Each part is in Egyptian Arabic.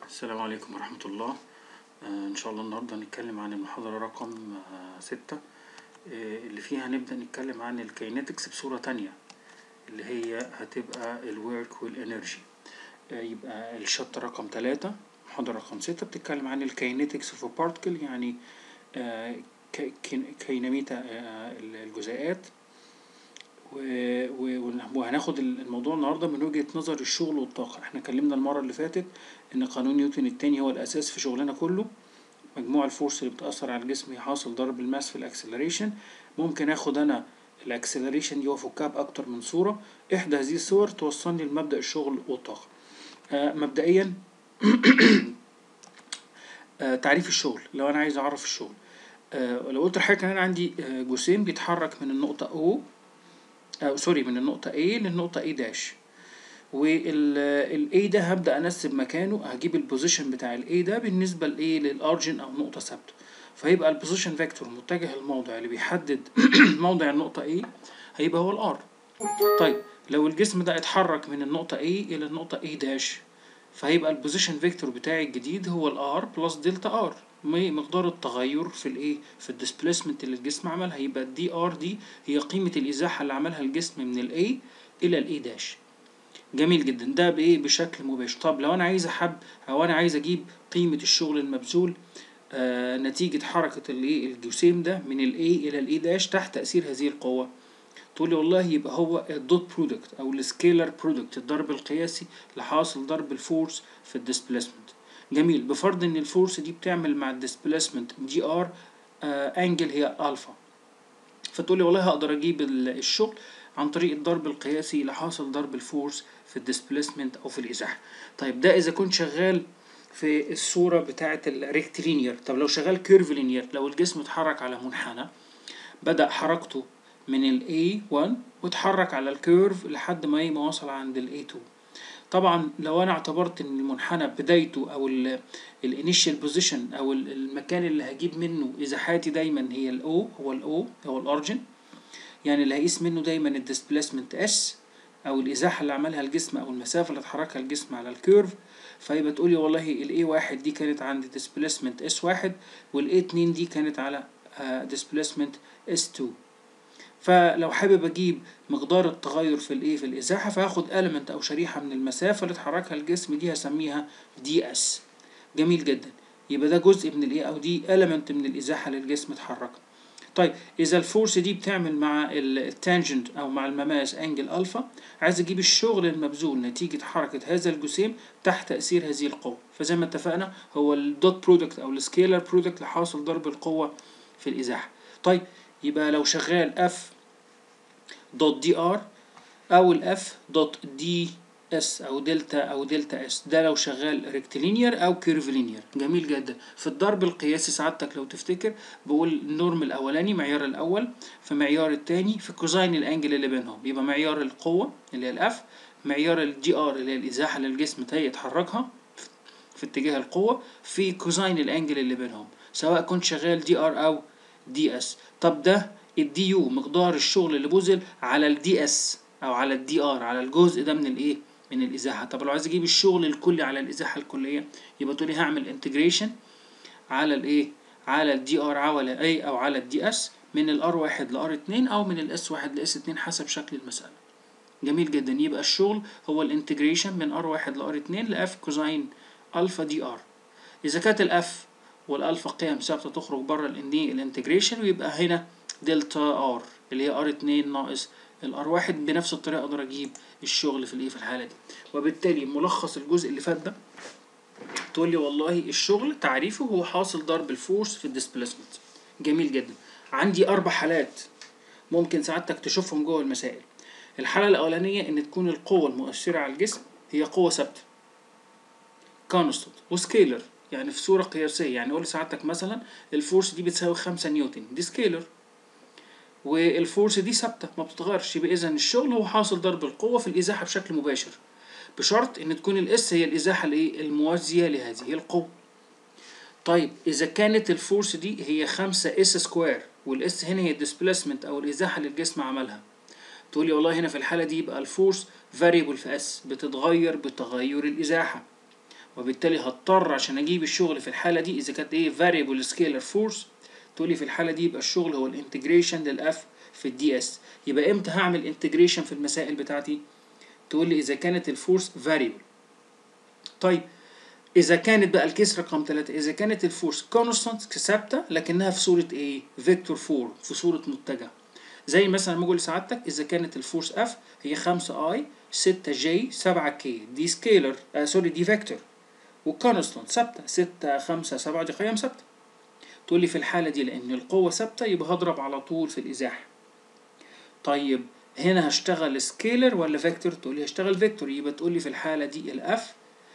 السلام عليكم ورحمة الله آه إن شاء الله النهاردة هنتكلم عن المحاضرة رقم آه ستة آه اللي فيها هنبدأ نتكلم عن الكاينetics بصورة تانية اللي هي هتبقى الورك والانرجي آه يبقى الشابتر رقم تلاتة المحاضرة رقم ستة بتتكلم عن الكاينetics اوف بارتكل يعني آه كي- كين- كيناميتا آه الجزيئات و- و- وهناخد الموضوع النهارده من وجهة نظر الشغل والطاقة احنا اتكلمنا المرة اللي فاتت ان قانون نيوتن التاني هو الاساس في شغلنا كله مجموع الفورس اللي بتأثر على الجسم هي حاصل ضرب الماس في الاكسلريشن ممكن اخد انا الاكسلريشن دي وافكها باكتر من صورة احدى هذه الصور توصلني لمبدأ الشغل والطاقة آه مبدئيا آه تعريف الشغل لو انا عايز اعرف الشغل آه لو قلت لحضرتك ان انا عندي آه جسيم بيتحرك من النقطة O أو سوري من النقطة A للنقطة A داش وال A ده هبدأ أنسب مكانه هجيب البوزيشن بتاع ال A ده بالنسبة ل A للأرجن أو نقطة ثابتة فيبقى البوزيشن فيكتور متجه الموضع اللي بيحدد موضع النقطة A هيبقى هو الار طيب لو الجسم ده اتحرك من النقطة A إلى النقطة A داش فهيبقى البوزيشن فيكتور بتاعي الجديد هو الار بلس دلتا ار مقدار التغير في الايه في الديسبيسمنت اللي الجسم عملها يبقى الدي ار دي هي قيمة الازاحة اللي عملها الجسم من الاي الى الاي داش جميل جدا ده بايه بشكل مباشر طب لو انا عايز احب او انا عايز اجيب قيمة الشغل المبذول آه نتيجة حركة الايه الجسيم ده من الاي الى الاي داش تحت تأثير هذه القوة تقول لي والله يبقى هو الدوت برودكت او السكيلر برودكت الضرب القياسي لحاصل ضرب الفورس في الديسبيسمنت جميل بفرض ان الفورس دي بتعمل مع الديسبيسمنت دي ار انجل هي الفا فتقول لي والله هقدر اجيب ال- الشغل عن طريق الضرب القياسي لحاصل ضرب الفورس في الديسبيسمنت او في الازاحه طيب ده اذا كنت شغال في الصوره بتاعه الريكتلينير طب لو شغال كيرف لينير لو الجسم اتحرك على منحنى بدأ حركته من ال A1 واتحرك على الكيرف لحد ما ما وصل عند ال A2 طبعا لو انا اعتبرت ان المنحنى بدايته او الانيشال بوزيشن او ال- المكان اللي هجيب منه ازاحاتي دايما هي الاو هو الاو هو الارجن يعني اللي هقيس منه دايما الديسبيسمنت اس او الازاحه اللي عملها الجسم او المسافه اللي اتحركها الجسم على الكيرف فيبقى تقولي والله الاي واحد دي كانت عند ديسبيسمنت اس واحد والاي اتنين دي كانت على ديسبيسمنت اس 2 فلو حابب اجيب مقدار التغير في الايه في الازاحه فهاخد element او شريحه من المسافه اللي اتحركها الجسم دي هسميها دي اس جميل جدا يبقى ده جزء من الايه او دي element من الازاحه اللي الجسم اتحركها طيب اذا الفورس دي بتعمل مع التانجنت او مع المماس انجل الفا عايز اجيب الشغل المبذول نتيجه حركه هذا الجسيم تحت تاثير هذه القوه فزي ما اتفقنا هو الدوت برودكت او السكيلر برودكت لحاصل ضرب القوه في الازاحه طيب يبقى لو شغال اف دوت دي ار او الاف دوت دي اس او دلتا او دلتا اس ده لو شغال ريكتيلينير او كيرفلينير جميل جدا في الضرب القياسي سعادتك لو تفتكر بقول النورم الاولاني معيار الاول في معيار التاني في كوزاين الانجل اللي بينهم يبقى معيار القوه اللي هي الاف معيار الدي ار اللي هي الازاحه اللي الجسم تهيئ يتحركها في اتجاه القوه في كوزاين الانجل اللي بينهم سواء كنت شغال دي ار او دي اس طب ده الدي يو مقدار الشغل اللي بذل على الدي اس او على الدي ار على الجزء ده من الايه من الازاحه طب لو عايز اجيب الشغل الكلي على الازاحه الكليه يبقى تقولي هعمل انتجريشن على الايه على الدي ار على اي او على الدي اس من الار واحد لار اتنين او من الاس واحد لاس اتنين حسب شكل المساله جميل جدا يبقى الشغل هو الانتجريشن من ار واحد لار اتنين لاف كوزاين الفا دي ار اذا كانت الاف والالفا قيم ثابته تخرج بره الانتجريشن ويبقى هنا دلتا ار اللي هي ار 2 ناقص الار 1 بنفس الطريقه اقدر اجيب الشغل في الايه في الحاله دي وبالتالي ملخص الجزء اللي فات ده تقول لي والله الشغل تعريفه هو حاصل ضرب الفورس في الديسبيسمنت جميل جدا عندي اربع حالات ممكن سعادتك تشوفهم جوه المسائل الحاله الاولانيه ان تكون القوه المؤثره على الجسم هي قوه ثابته كونستنت وسكيلر يعني في صوره قياسيه يعني اقول لسعادتك مثلا الفورس دي بتساوي 5 نيوتن دي سكيلر والفورس دي ثابته ما بتتغيرش يبقى اذا الشغل هو حاصل ضرب القوه في الازاحه بشكل مباشر بشرط ان تكون الاس هي الازاحه الايه الموازيه لهذه القوه طيب اذا كانت الفورس دي هي 5 اس سكوير والاس هنا هي الديسبيسمنت او الازاحه اللي الجسم عملها تقول لي والله هنا في الحاله دي يبقى الفورس فاريبل في اس بتتغير بتغير الازاحه وبالتالي هضطر عشان اجيب الشغل في الحاله دي اذا كانت ايه variable scalar force تقول لي في الحاله دي يبقى الشغل هو الانتجريشن للاف في الدي اس يبقى امتى هعمل انتجريشن في المسائل بتاعتي تقول لي اذا كانت الفورس variable طيب اذا كانت بقى الكيس رقم 3 اذا كانت الفورس كونستانت ثابته لكنها في صوره ايه فيكتور فورم في صوره متجه زي مثلا لما اقول لسعادتك اذا كانت الفورس اف هي 5 اي 6 جي 7 كي دي سكيلر آه سوري دي فيكتور وكونستانت ثابته 6 5 7 دي قيم ثابته تقول لي في الحاله دي لان القوه ثابته يبقى هضرب على طول في الازاحه طيب هنا هشتغل سكيلر ولا فيكتور تقول لي هشتغل فيكتور يبقى تقول لي في الحاله دي الاف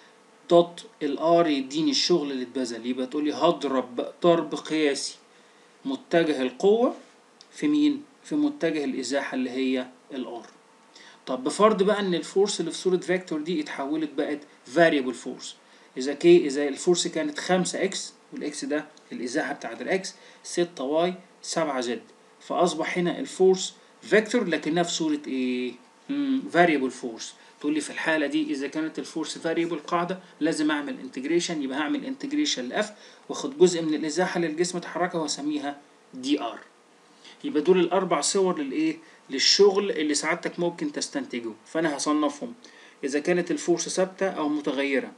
دوت الار يديني الشغل اللي اتبذل يبقى تقول لي هضرب ضرب قياسي متجه القوه في مين في متجه الازاحه اللي هي الار طب بفرض بقى ان الفورس اللي في صوره فيكتور دي اتحولت بقت variable فورس اذا كي اذا الفورس كانت 5 اكس والاكس ده الازاحه بتاعت الاكس 6 واي 7 زد فاصبح هنا الفورس فيكتور لكنها في صوره ايه مم، variable فورس تقول لي في الحاله دي اذا كانت الفورس variable قاعده لازم اعمل انتجريشن يبقى هعمل انتجريشن لاف واخد جزء من الازاحه اللي الجسم اتحركها واسميها دي ار يبقى دول الاربع صور للايه للشغل اللي سعادتك ممكن تستنتجه فانا هصنفهم اذا كانت الفورس ثابته او متغيره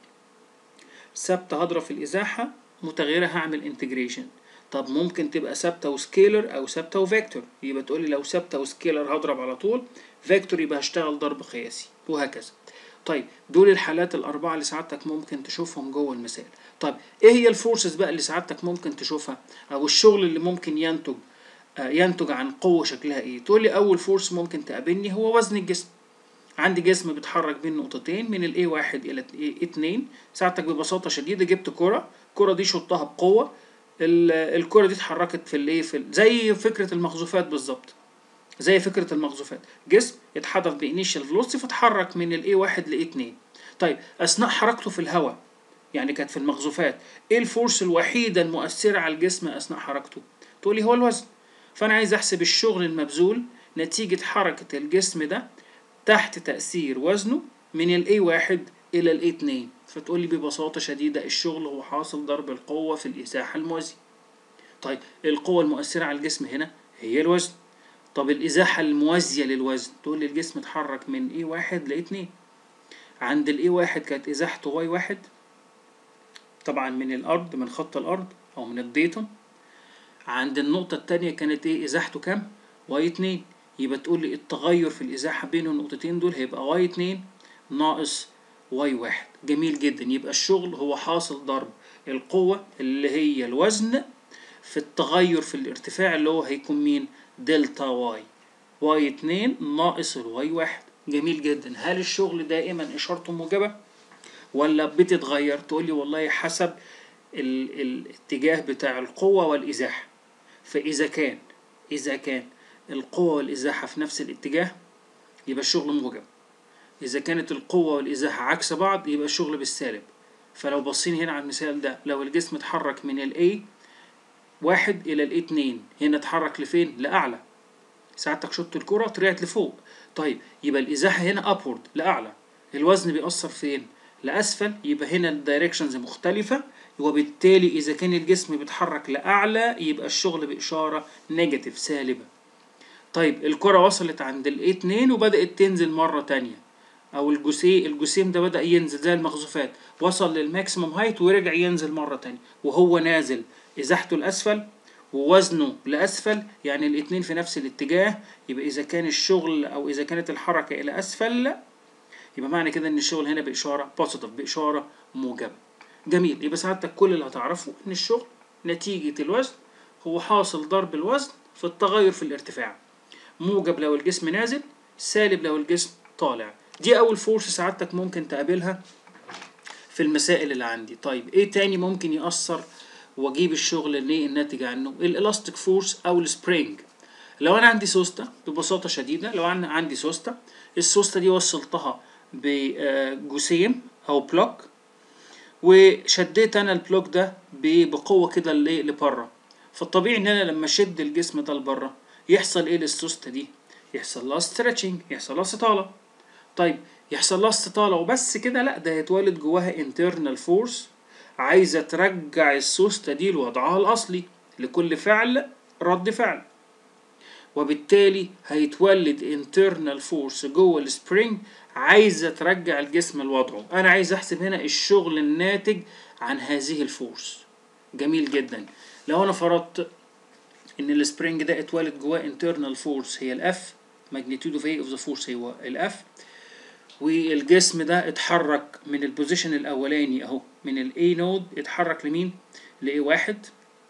ثابته هضرب في الازاحه متغيره هعمل انتجريشن طب ممكن تبقى ثابته وسكيلر او ثابته وفيكتور يبقى تقول لي لو ثابته وسكيلر هضرب على طول فيكتور يبقى هشتغل ضرب قياسي وهكذا طيب دول الحالات الاربعه اللي سعادتك ممكن تشوفهم جوه المثال طيب ايه هي الفورسز بقى اللي سعادتك ممكن تشوفها او الشغل اللي ممكن ينتج آه، ينتج عن قوه شكلها ايه تقول لي اول فورس ممكن تقابلني هو وزن الجسم عندي جسم بيتحرك بين نقطتين من الاي واحد الى الاي اتنين ساعتك ببساطه شديده جبت كره الكره دي شطها بقوه ال- الكره دي اتحركت في الايه في ال- زي فكره المخزوفات بالظبط زي فكره المخزوفات جسم اتحدث بانيشال فيلوسيتي فاتحرك من الاي واحد لاي اتنين طيب اثناء حركته في الهواء يعني كانت في المخزوفات ايه الفورس الوحيده المؤثره على الجسم اثناء حركته تقول لي هو الوزن فانا عايز احسب الشغل المبذول نتيجه حركه الجسم ده تحت تاثير وزنه من الاي واحد الى الاي اتنين فتقول لي ببساطه شديده الشغل هو حاصل ضرب القوه في الازاحه الموازيه طيب القوه المؤثره على الجسم هنا هي الوزن طب الازاحه الموازيه للوزن تقول لي الجسم اتحرك من اي واحد لاي اتنين عند الاي واحد كانت ازاحته واي واحد طبعا من الارض من خط الارض او من الديتون عند النقطة التانية كانت ايه ازاحته كام؟ واي اتنين يبقى تقول لي التغير في الازاحة بين النقطتين دول هيبقى واي اتنين ناقص واي واحد جميل جدا يبقى الشغل هو حاصل ضرب القوة اللي هي الوزن في التغير في الارتفاع اللي هو هيكون مين؟ دلتا واي واي اتنين ناقص الواي واحد جميل جدا هل الشغل دائما اشارته موجبة ولا بتتغير تقول لي والله حسب ال- الاتجاه بتاع القوة والإزاحة فإذا كان إذا كان القوة والإزاحة في نفس الاتجاه يبقى الشغل موجب إذا كانت القوة والإزاحة عكس بعض يبقى الشغل بالسالب فلو بصين هنا على المثال ده لو الجسم اتحرك من ال A واحد إلى ال A اتنين هنا اتحرك لفين؟ لأعلى ساعتك شط الكرة طلعت لفوق طيب يبقى الإزاحة هنا upward لأعلى الوزن بيأثر فين؟ لأسفل يبقى هنا الدايركشنز مختلفة وبالتالي إذا كان الجسم بيتحرك لأعلى يبقى الشغل بإشارة نيجاتيف سالبة طيب الكرة وصلت عند ال A2 وبدأت تنزل مرة تانية أو الجسيم الجسيم ده بدأ ينزل زي المخزوفات وصل للماكسيموم هايت ورجع ينزل مرة تانية وهو نازل إزاحته لأسفل ووزنه لأسفل يعني الاتنين في نفس الاتجاه يبقى إذا كان الشغل أو إذا كانت الحركة إلى أسفل يبقى معنى كده إن الشغل هنا بإشارة بوزيتيف بإشارة موجبة جميل يبقى سعادتك كل اللي هتعرفه إن الشغل نتيجة الوزن هو حاصل ضرب الوزن في التغير في الارتفاع موجب لو الجسم نازل سالب لو الجسم طالع دي أول فورس سعادتك ممكن تقابلها في المسائل اللي عندي طيب ايه تاني ممكن يأثر واجيب الشغل اللي الناتج عنه الالاستيك فورس او السبرينج لو انا عندي سوسته ببساطه شديده لو انا عندي سوسته السوسته دي وصلتها بجسيم او بلوك وشديت انا البلوك ده ب- بقوه كده ل- لبره فالطبيعي ان انا لما اشد الجسم ده لبره يحصل ايه للسوسته دي يحصل لها ستريتشنج يحصل لها استطاله طيب يحصل لها استطالة وبس كده لا ده يتولد جواها internal force عايزة ترجع السوستة دي لوضعها الأصلي لكل فعل رد فعل وبالتالي هيتولد internal force جوه السبرينج عايزة ترجع الجسم لوضعه أنا عايز أحسب هنا الشغل الناتج عن هذه الفورس جميل جدا لو أنا فرضت إن السبرينج ده اتولد جواه internal force هي الأف magnitude of A of the force هو الأف والجسم ده اتحرك من البوزيشن الاولاني اهو من الاي نود اتحرك لمين لاي واحد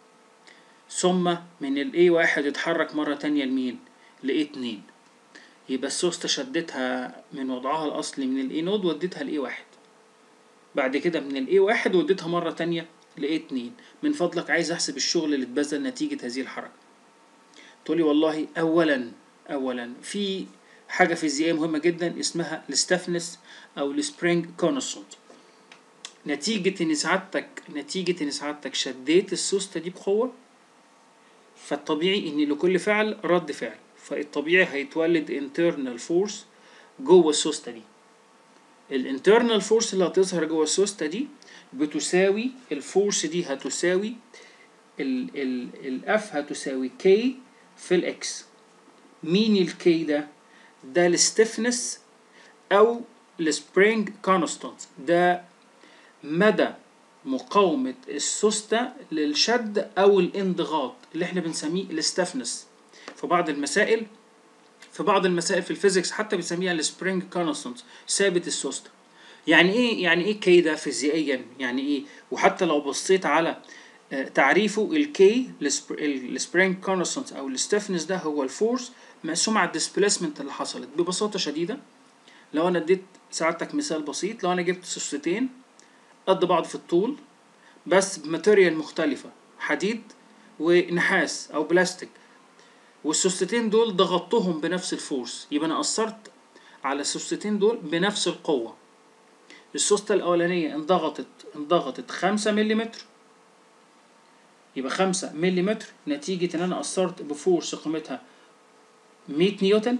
ثم من الاي واحد اتحرك مرة تانية لمين لاي اتنين يبقى السوستة شدتها من وضعها الاصلي من الاي نود وديتها لاي واحد بعد كده من الاي واحد وديتها مرة تانية لاي اتنين من فضلك عايز احسب الشغل اللي اتبذل نتيجة هذه الحركة تقولي والله اولا اولا في حاجة فيزيائية مهمة جدا اسمها الستفنس أو السبرينج كونستنت نتيجة إن سعادتك نتيجة إن سعادتك شديت السوستة دي بقوة فالطبيعي إن لكل فعل رد فعل فالطبيعي هيتولد internal force جوه السوستة دي الانترنال فورس اللي هتظهر جوه السوستة دي بتساوي الفورس دي هتساوي ال ال الاف هتساوي كي في الاكس مين الكي ده؟ ده الستفنس او السبرينج كونستانت ده مدى مقاومة السوستة للشد او الانضغاط اللي احنا بنسميه الستفنس في بعض المسائل في بعض المسائل في الفيزيكس حتى بنسميها السبرينج كونستانت ثابت السوستة يعني ايه يعني ايه كي ده فيزيائيا يعني ايه وحتى لو بصيت على تعريفه الكي السبرينج كونستانت او الستفنس ده هو الفورس مقسوم على الديسبيسمنت اللي حصلت ببساطه شديده لو انا اديت سعادتك مثال بسيط لو انا جبت سوستتين قد بعض في الطول بس بماتيريال مختلفه حديد ونحاس او بلاستيك والسوستتين دول ضغطتهم بنفس الفورس يبقى انا اثرت على السوستتين دول بنفس القوه السوستة الأولانية انضغطت انضغطت خمسة مليمتر يبقى خمسة مليمتر نتيجة إن أنا أثرت بفورس قيمتها 100 نيوتن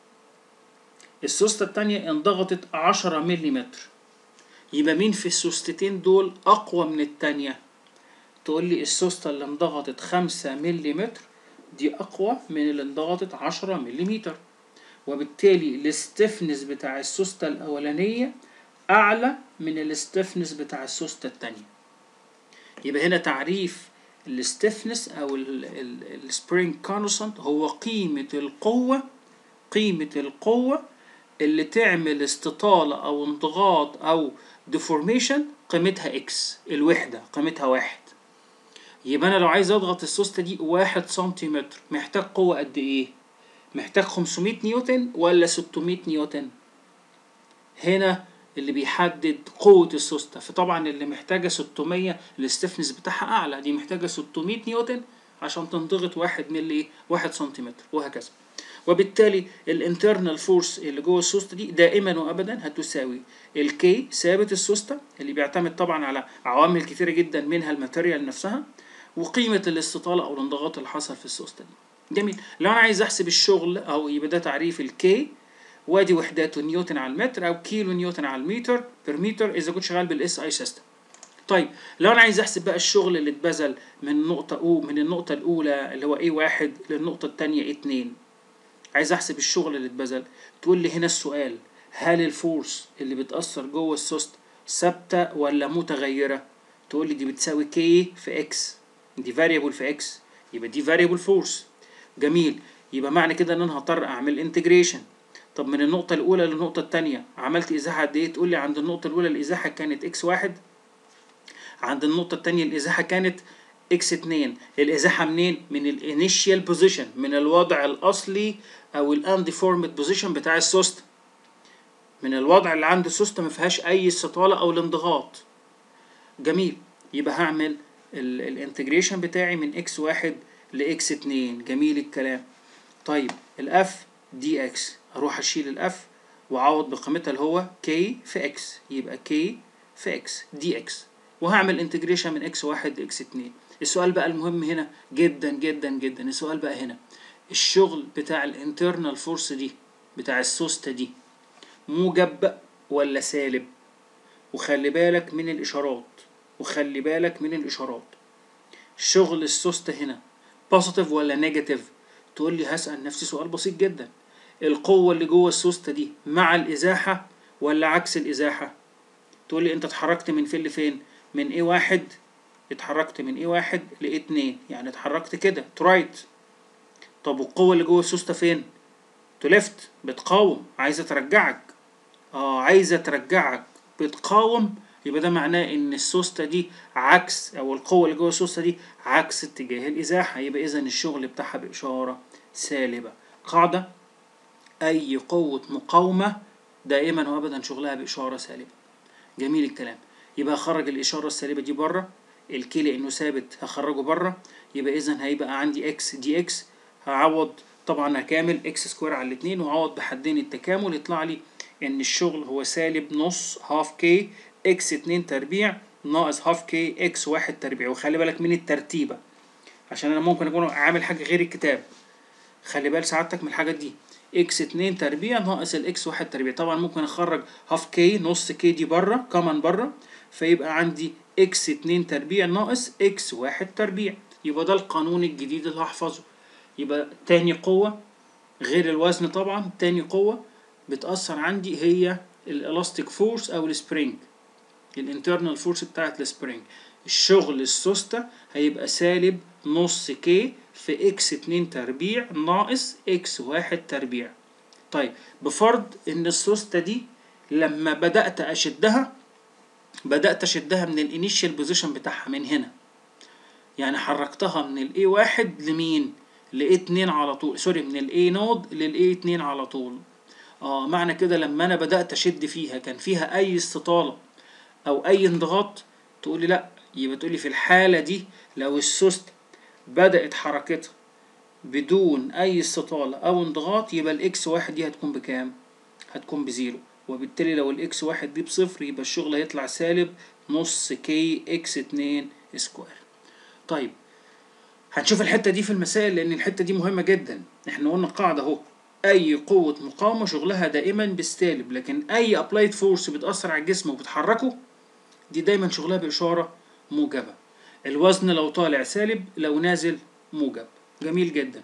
السوستة التانية انضغطت 10 ملم يبقى مين في السوستتين دول أقوى من التانية تقول لي السوستة اللي انضغطت 5 ملم دي أقوى من اللي انضغطت 10 ملم وبالتالي الاستفنس بتاع السوستة الأولانية أعلى من الاستفنس بتاع السوستة التانية يبقى هنا تعريف الستفنس او السبرينج كونستانت هو قيمة القوة قيمة القوة اللي تعمل استطالة او انضغاط او ديفورميشن قيمتها اكس الوحدة قيمتها واحد يبقى انا لو عايز اضغط السوستة دي واحد سنتيمتر محتاج قوة قد ايه محتاج 500 نيوتن ولا 600 نيوتن هنا اللي بيحدد قوة السوستة فطبعا اللي محتاجة 600 الاستفنس بتاعها أعلى دي محتاجة 600 نيوتن عشان تنضغط واحد ملي واحد سنتيمتر وهكذا وبالتالي الانترنال فورس اللي جوه السوستة دي دائما وابدا هتساوي الكي ثابت السوستة اللي بيعتمد طبعا على عوامل كتيرة جدا منها الماتيريال نفسها وقيمة الاستطالة او الانضغاط اللي حصل في السوستة دي جميل لو انا عايز احسب الشغل او يبقى ده تعريف الكي وادي وحداته نيوتن على المتر او كيلو نيوتن على المتر بير متر اذا كنت شغال بالاس اي سيستم طيب لو انا عايز احسب بقى الشغل اللي اتبذل من نقطة او من النقطة الاولى اللي هو اي واحد للنقطة التانية اي اتنين عايز احسب الشغل اللي اتبذل تقول لي هنا السؤال هل الفورس اللي بتأثر جوه السوست ثابتة ولا متغيرة تقول لي دي بتساوي كي في اكس دي فاريبل في اكس يبقى دي فاريبل فورس جميل يبقى معنى كده ان انا هضطر اعمل انتجريشن طب من النقطة الأولى للنقطة التانية عملت إزاحة قد إيه؟ تقول لي عند النقطة الأولى الإزاحة كانت إكس واحد عند النقطة التانية الإزاحة كانت إكس اتنين الإزاحة منين؟ من الانيشيال بوزيشن من الوضع الأصلي أو الأنديفورمد بوزيشن بتاع السوست من الوضع اللي عند السوست ما فيهاش أي استطالة أو الانضغاط جميل يبقى هعمل الانتجريشن بتاعي من إكس واحد لإكس اتنين جميل الكلام طيب الأف دي إكس هروح اشيل الاف واعوض بقيمتها اللي هو كي في اكس يبقى كي في اكس دي اكس وهعمل انتجريشن من اكس واحد لاكس اتنين السؤال بقى المهم هنا جدا جدا جدا السؤال بقى هنا الشغل بتاع الانترنال فورس دي بتاع السوسته دي موجب ولا سالب وخلي بالك من الإشارات وخلي بالك من الإشارات شغل السوستة هنا بوزيتيف ولا نيجاتيف تقول لي هسأل نفسي سؤال بسيط جدا القوة اللي جوه السوستة دي مع الإزاحة ولا عكس الإزاحة تقول لي أنت اتحركت من فين لفين من ايه واحد اتحركت من ايه واحد ل اتنين يعني اتحركت كده ترايت طب والقوة اللي جوه السوستة فين تو ليفت بتقاوم عايزة ترجعك اه عايزة ترجعك بتقاوم يبقى ده معناه ان السوستة دي عكس او القوة اللي جوه السوستة دي عكس اتجاه الازاحة يبقى اذا الشغل بتاعها باشارة سالبة قاعدة اي قوة مقاومة دائما وابدا شغلها باشارة سالبة جميل الكلام يبقى هخرج الاشارة السالبة دي بره الكي لانه ثابت هخرجه بره يبقى اذا هيبقى عندي اكس دي اكس هعوض طبعا هكامل اكس سكوير على الاتنين وهعوض بحدين التكامل يطلع لي ان الشغل هو سالب نص هاف كي اكس اتنين تربيع ناقص هاف كي اكس واحد تربيع وخلي بالك من الترتيبة عشان انا ممكن اكون عامل حاجة غير الكتاب خلي بال سعادتك من الحاجات دي اكس اتنين تربيع ناقص الاكس واحد تربيع طبعا ممكن اخرج هاف كي نص كي دي بره كمان بره فيبقى عندي اكس اتنين تربيع ناقص اكس واحد تربيع يبقى ده القانون الجديد اللي هحفظه يبقى تاني قوة غير الوزن طبعا تاني قوة بتأثر عندي هي الالاستيك فورس او السبرينج الانترنال فورس بتاعت السبرينج الشغل السوستة هيبقى سالب نص كي في اكس اتنين تربيع ناقص اكس واحد تربيع طيب بفرض ان السوستة دي لما بدأت اشدها بدأت اشدها من الانيشال بوزيشن بتاعها من هنا يعني حركتها من الاي واحد لمين لاي اتنين على طول سوري من الاي نود للاي اتنين على طول اه معنى كده لما انا بدأت اشد فيها كان فيها اي استطالة او اي انضغاط تقولي لا يبقى تقولي في الحالة دي لو السوست بدأت حركتها بدون اي استطالة او انضغاط يبقى الاكس واحد دي هتكون بكام هتكون بزيرو وبالتالي لو الاكس واحد دي بصفر يبقى الشغل هيطلع سالب نص كي اكس اتنين سكوير طيب هنشوف الحتة دي في المسائل لأن الحتة دي مهمة جدا احنا قلنا قاعدة اهو أي قوة مقاومة شغلها دائما بالسالب لكن أي أبلايد فورس بتأثر على الجسم وبتحركه دي دايما شغلها بإشارة موجبة الوزن لو طالع سالب لو نازل موجب جميل جدا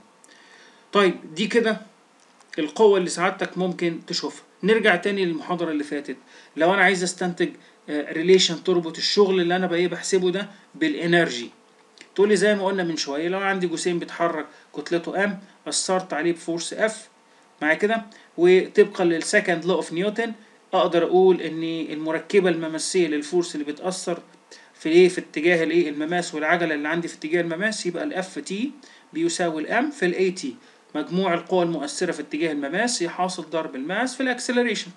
طيب دي كده القوة اللي سعادتك ممكن تشوفها نرجع تاني للمحاضرة اللي فاتت لو أنا عايز أستنتج ريليشن تربط الشغل اللي أنا بقى بحسبه ده بالإنرجي تقولي زي ما قلنا من شوية لو عندي جسيم بيتحرك كتلته ام أثرت عليه بفورس اف معايا كده وطبقا للسكند لو اوف نيوتن اقدر اقول ان المركبة المماسية للفورس اللي بتأثر في ايه في اتجاه الايه المماس والعجلة اللي عندي في اتجاه المماس يبقى الاف تي بيساوي الام في الاي تي مجموع القوى المؤثرة في اتجاه المماس هي حاصل ضرب الماس في الاكسلريشن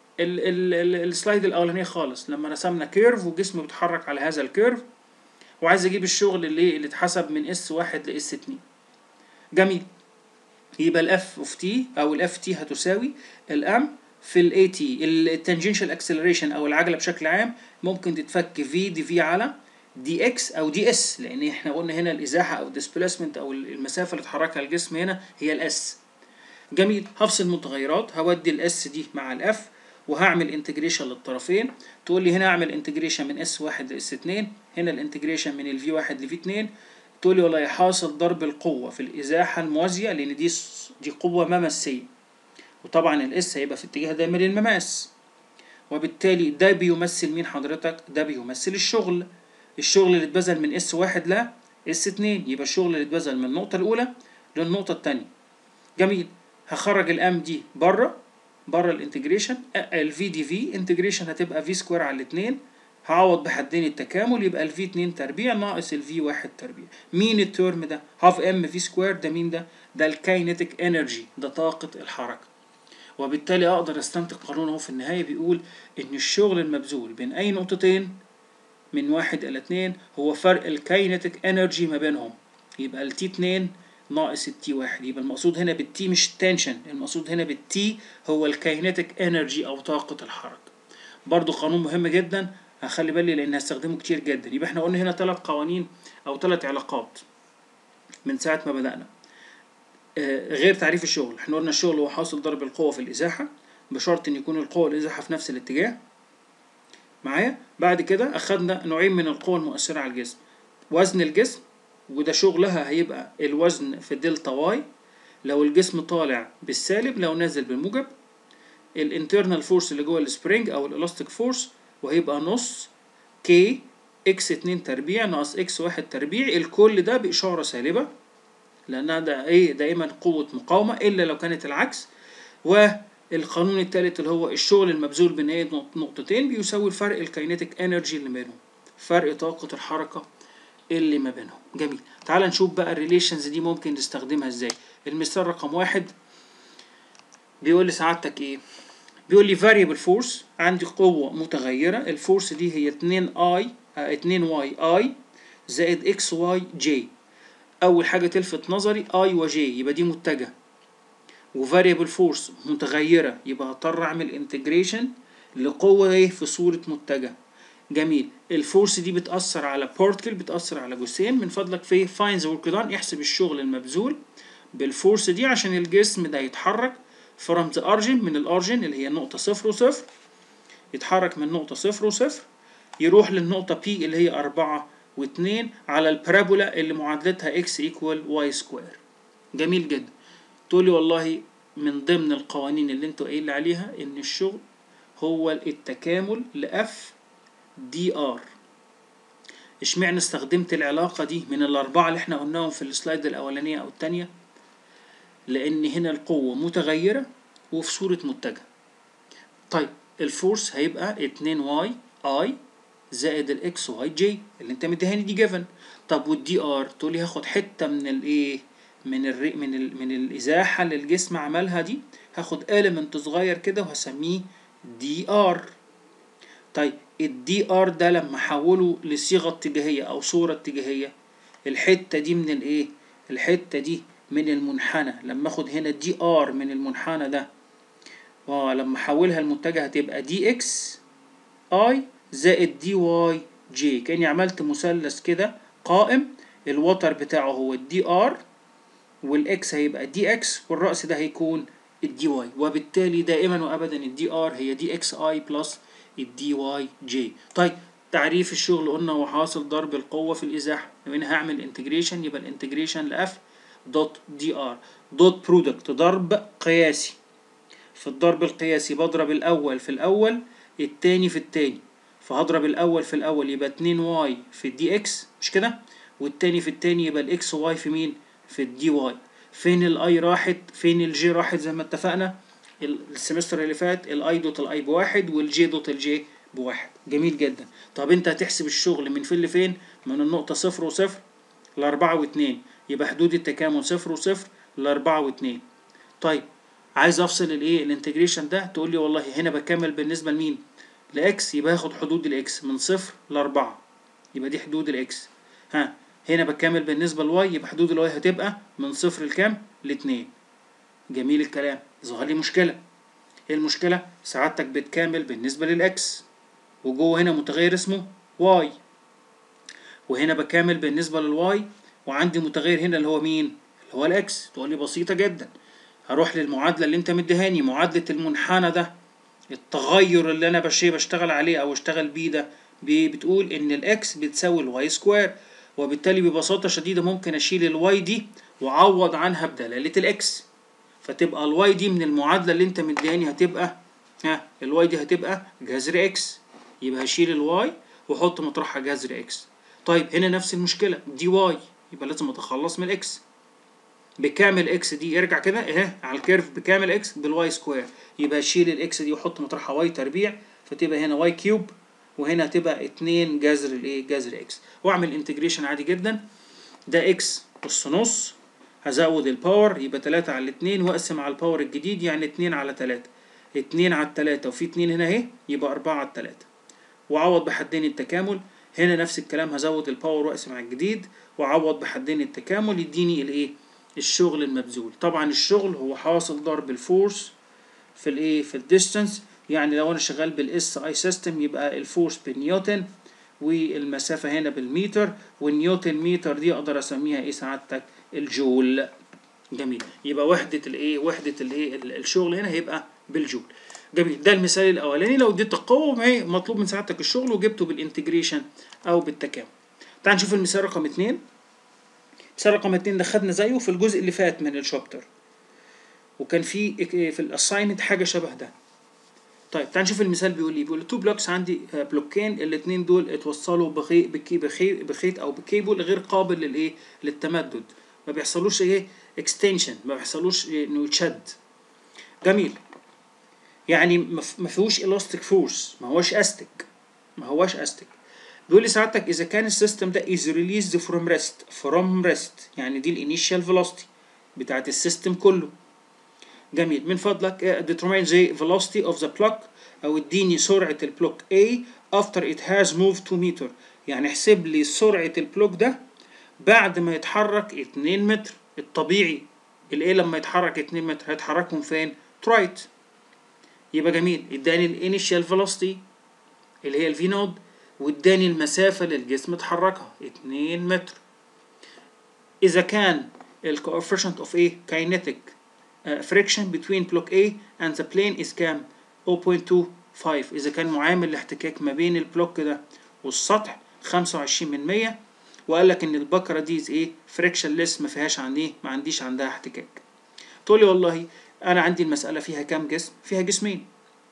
السلايد الاولانية خالص لما رسمنا كيرف وجسم بيتحرك على هذا الكيرف وعايز اجيب الشغل اللي اللي اتحسب من اس واحد لاس اتنين جميل يبقى الاف اوف تي او الاف تي هتساوي الام في الاي تي التانجنشال اكسلريشن او العجله بشكل عام ممكن تتفك في دي في على دي اكس او دي اس لان احنا قلنا هنا الازاحه او الديسبيسمنت او المسافه اللي اتحركها الجسم هنا هي الاس جميل هفصل متغيرات هودي الاس دي مع الاف وهعمل انتجريشن للطرفين تقول لي هنا اعمل انتجريشن من اس واحد لاس اتنين هنا الانتجريشن من الفي واحد لفي اتنين تقول لي والله حاصل ضرب القوة في الإزاحة الموازية لأن دي دي قوة مماسية وطبعا الاس هيبقى في اتجاه دايما للمماس وبالتالي ده بيمثل مين حضرتك؟ ده بيمثل الشغل الشغل اللي اتبذل من اس واحد ل اس اتنين يبقى الشغل اللي اتبذل من النقطة الأولى للنقطة التانية جميل هخرج الام دي بره بره الانتجريشن الفي دي في انتجريشن هتبقى في سكوير على الاتنين هعوض بحدين التكامل يبقى الفي 2 تربيع ناقص الفي 1 تربيع مين الترم ده هاف ام في سكوير ده مين ده ده الكاينتيك انرجي ده طاقة الحركة وبالتالي اقدر استنتج قانون اهو في النهاية بيقول ان الشغل المبذول بين اي نقطتين من واحد الى اتنين هو فرق الكاينتيك انرجي ما بينهم يبقى التي 2 ناقص التي واحد يبقى المقصود هنا بالتي مش التنشن المقصود هنا بالتي هو الكاينتيك انرجي او طاقة الحركة برضو قانون مهم جدا هخلي بالي لان هستخدمه كتير جدا يبقى احنا قلنا هنا ثلاث قوانين او ثلاث علاقات من ساعه ما بدانا آه غير تعريف الشغل احنا قلنا الشغل هو حاصل ضرب القوه في الازاحه بشرط ان يكون القوة والازاحة في نفس الاتجاه معايا بعد كده اخدنا نوعين من القوى المؤثرة على الجسم وزن الجسم وده شغلها هيبقى الوزن في دلتا واي لو الجسم طالع بالسالب لو نازل بالموجب الانترنال فورس اللي جوه السبرينج او الالاستيك فورس وهيبقى نص كي اكس 2 تربيع ناقص اكس 1 تربيع الكل ده بإشارة سالبة لأنها ده ايه دائما قوة مقاومة إلا لو كانت العكس والقانون الثالث اللي هو الشغل المبذول بنهاية نقطتين بيساوي الفرق الكاينيتيك انرجي اللي بينهم فرق طاقة الحركة اللي ما بينهم جميل تعال نشوف بقى الريليشنز دي ممكن نستخدمها ازاي المثال رقم واحد بيقول لي سعادتك ايه بيقول لي variable force عندي قوة متغيرة الفورس دي هي 2 i 2 واي اي زائد اكس واي جي اول حاجه تلفت نظري اي وجي يبقى دي متجه وفاريبل فورس متغيره يبقى هضطر اعمل انتجريشن لقوه ايه في صوره متجه جميل الفورس دي بتاثر على بارتكل بتاثر على جسيم من فضلك في فاينز ورك دان احسب الشغل المبذول بالفورس دي عشان الجسم ده يتحرك فروم ذا ارجن من الارجن اللي هي نقطه صفر وصفر يتحرك من نقطه صفر وصفر يروح للنقطة P اللي هي أربعة واتنين على البارابولا اللي معادلتها x equal y square جميل جدا تقولي والله من ضمن القوانين اللي انتوا قايل عليها ان الشغل هو التكامل ل F dr اشمعنى استخدمت العلاقة دي من الأربعة اللي احنا قلناهم في السلايد الأولانية أو التانية لأن هنا القوة متغيرة وفي صورة متجه طيب الفورس هيبقى 2 واي اي زائد الاكس واي جي اللي انت مديهاني دي جيفن طب والدي ار تقول لي هاخد حته من الايه من الري من ال من الازاحه اللي الجسم عملها دي هاخد element صغير كده وهسميه دي ار طيب الدي ار ده لما احوله لصيغه اتجاهيه او صوره اتجاهيه الحته دي من الايه الحته دي من المنحنى لما اخد هنا دي ار من المنحنى ده ولما احولها المتجه هتبقى دي اكس اي زائد دي واي جي كاني عملت مثلث كده قائم الوتر بتاعه هو الدي ار والاكس هيبقى دي اكس والرأس ده هيكون الدي واي وبالتالي دائما وابدا الدي ار هي دي اكس اي بلس الدي واي جي طيب تعريف الشغل قلنا هو حاصل ضرب القوة في الإزاحة لو أنا هعمل انتجريشن يبقى الانتجريشن لأف دوت دي ار دوت برودكت ضرب قياسي في الضرب القياسي بضرب الأول في الأول التاني في التاني فهضرب الأول في الأول يبقى 2 واي في الدي اكس مش كده والتاني في التاني يبقى الإكس واي في مين في الدي واي فين الاي راحت فين الجي راحت زي ما اتفقنا السمستر اللي فات الاي دوت الاي بواحد والجي دوت الجي بواحد جميل جدا طب انت هتحسب الشغل من فين لفين من النقطة صفر وصفر لأربعة واتنين يبقى حدود التكامل صفر وصفر لأربعة واتنين طيب عايز افصل الايه الانتجريشن ده تقول لي والله هنا بكمل بالنسبة لمين لاكس يبقى هاخد حدود الاكس من صفر لأربعة يبقى دي حدود الاكس ها هنا بكمل بالنسبة لواي يبقى حدود الواي هتبقى من صفر لكام لاتنين جميل الكلام ظهر لي مشكلة ايه المشكلة سعادتك بتكامل بالنسبة للاكس وجوه هنا متغير اسمه واي وهنا بكامل بالنسبة للواي وعندي متغير هنا اللي هو مين اللي هو الاكس تقول لي بسيطة جدا هروح للمعادلة اللي انت مديهاني معادلة المنحنى ده التغير اللي انا بشي بشتغل عليه او اشتغل بيه ده بتقول ان الاكس بتساوي الواي سكوير وبالتالي ببساطة شديدة ممكن اشيل الواي دي واعوض عنها بدلالة الاكس فتبقى الواي دي من المعادلة اللي انت مديهاني هتبقى ها الواي دي هتبقى جذر اكس يبقى هشيل الواي واحط مطرحها جذر اكس طيب هنا نفس المشكلة دي واي يبقى لازم اتخلص من الاكس بكامل اكس دي ارجع كده اهي على الكيرف بكامل اكس بالواي سكوير يبقى اشيل الاكس دي واحط مطرحها واي تربيع فتبقى هنا واي كيوب وهنا هتبقى اتنين جذر الايه جذر اكس واعمل انتجريشن عادي جدا ده اكس اس نص هزود الباور يبقى تلاتة على الاتنين واقسم على الباور الجديد يعني اتنين على تلاتة اتنين على التلاتة وفي اتنين هنا اهي يبقى أربعة على التلاتة وعوض بحدين التكامل هنا نفس الكلام هزود الباور واقسم على الجديد وعوض بحدين التكامل يديني الايه الشغل المبذول طبعا الشغل هو حاصل ضرب الفورس في الايه في الديستانس يعني لو انا شغال بالاس اي سيستم يبقى الفورس بالنيوتن والمسافة هنا بالمتر والنيوتن متر دي اقدر اسميها ايه سعادتك الجول جميل يبقى وحدة الايه وحدة الايه الشغل هنا هيبقى بالجول جميل ده المثال الاولاني لو اديت القوه وهي مطلوب من سعادتك الشغل وجبته بالانتجريشن او بالتكامل تعال نشوف المثال رقم اتنين مثال رقم اتنين ده خدنا زيه في الجزء اللي فات من الشابتر وكان في في الاساينمنت حاجه شبه ده طيب تعال نشوف المثال بيقول ايه بيقول تو بلوكس عندي آه، بلوكين الاثنين دول اتوصلوا بخي بكي بخي بخيط او بكيبل غير قابل للايه للتمدد ما بيحصلوش ايه اكستنشن ما بيحصلوش إيه انه يتشد جميل يعني ما ف- ما فيهوش elastic فورس ما هوش استك ما هوش استك بيقول لي سعادتك اذا كان السيستم ده is released from rest from rest يعني دي الانيشال velocity بتاعت السيستم كله جميل من فضلك uh, determine the velocity of the block او اديني سرعة البلوك A after it has moved 2 meter يعني احسب لي سرعة البلوك ده بعد ما يتحرك 2 متر الطبيعي الايه لما يتحرك 2 متر هيتحركهم فين؟ ترايت يبقى جميل اداني الانيشال فيلوسيتي اللي هي الفي نود واداني المسافة اللي الجسم اتحركها 2 متر إذا كان ال coefficient of A kinetic uh, friction between block A and the plane is كام 0.25 إذا كان معامل الاحتكاك ما بين البلوك ده والسطح 25 من 100 وقال لك إن البكرة دي is إيه frictionless ما فيهاش عن إيه ما عنديش عندها احتكاك تقول لي والله أنا عندي المسألة فيها كام جسم فيها جسمين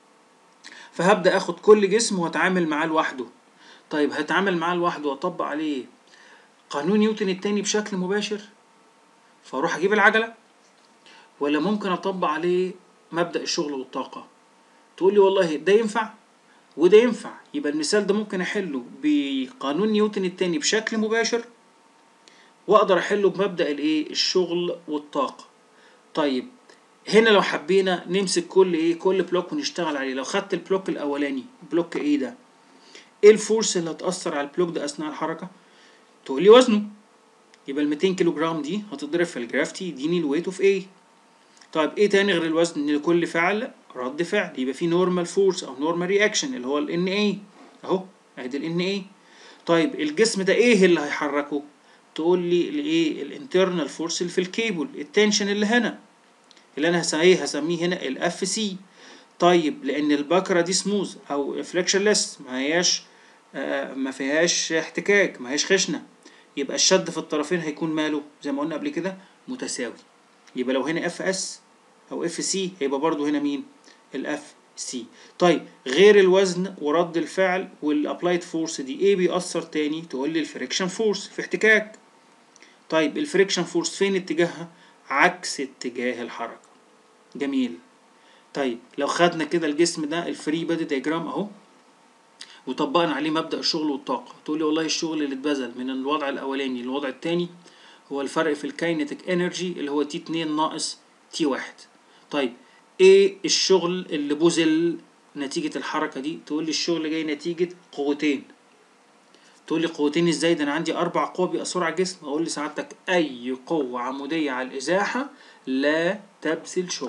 فهبدأ آخد كل جسم وأتعامل معاه لوحده طيب هتعامل معاه لوحده وأطبق عليه قانون نيوتن التاني بشكل مباشر فاروح اجيب العجله ولا ممكن اطبق عليه مبدا الشغل والطاقه تقول لي والله ده ينفع وده ينفع يبقى المثال ده ممكن احله بقانون نيوتن التاني بشكل مباشر واقدر احله بمبدا الايه الشغل والطاقه طيب هنا لو حبينا نمسك كل ايه كل بلوك ونشتغل عليه لو خدت البلوك الاولاني بلوك ايه ده ايه الفورس اللي هتاثر على البلوك ده اثناء الحركه تقول لي وزنه يبقى ال 200 كيلو جرام دي هتضرب في الجرافتي يديني الويت اوف ايه طيب ايه تاني غير الوزن ان لكل فعل رد فعل يبقى في نورمال فورس او نورمال رياكشن اللي هو ال اي اهو ادي ال اي طيب الجسم ده ايه اللي هيحركه تقول لي الايه الانترنال فورس اللي في الكيبل التنشن اللي هنا اللي انا هسميه هسميه هنا الاف سي طيب لان البكره دي سموز او فليكشنلس ما هياش آه ما فيهاش احتكاك ما هياش خشنه يبقى الشد في الطرفين هيكون ماله زي ما قلنا قبل كده متساوي يبقى لو هنا اف اس او اف سي هيبقى برضو هنا مين الاف سي طيب غير الوزن ورد الفعل والابلايد فورس دي ايه بيأثر تاني تقول لي الفريكشن فورس في احتكاك طيب الفريكشن فورس فين اتجاهها عكس اتجاه الحركة جميل طيب لو خدنا كده الجسم ده الفري بادي دياجرام اهو وطبقنا عليه مبدأ الشغل والطاقة تقول لي والله الشغل اللي اتبذل من الوضع الأولاني للوضع التاني هو الفرق في الكاينتيك انرجي اللي هو تي 2 ناقص تي 1 طيب ايه الشغل اللي بذل نتيجة الحركة دي تقول لي الشغل جاي نتيجة قوتين تقول لي قوتين ازاي ده انا عندي اربع قوى بيأثروا على الجسم اقول لسعادتك اي قوة عمودية على الازاحة لا تبذل شغل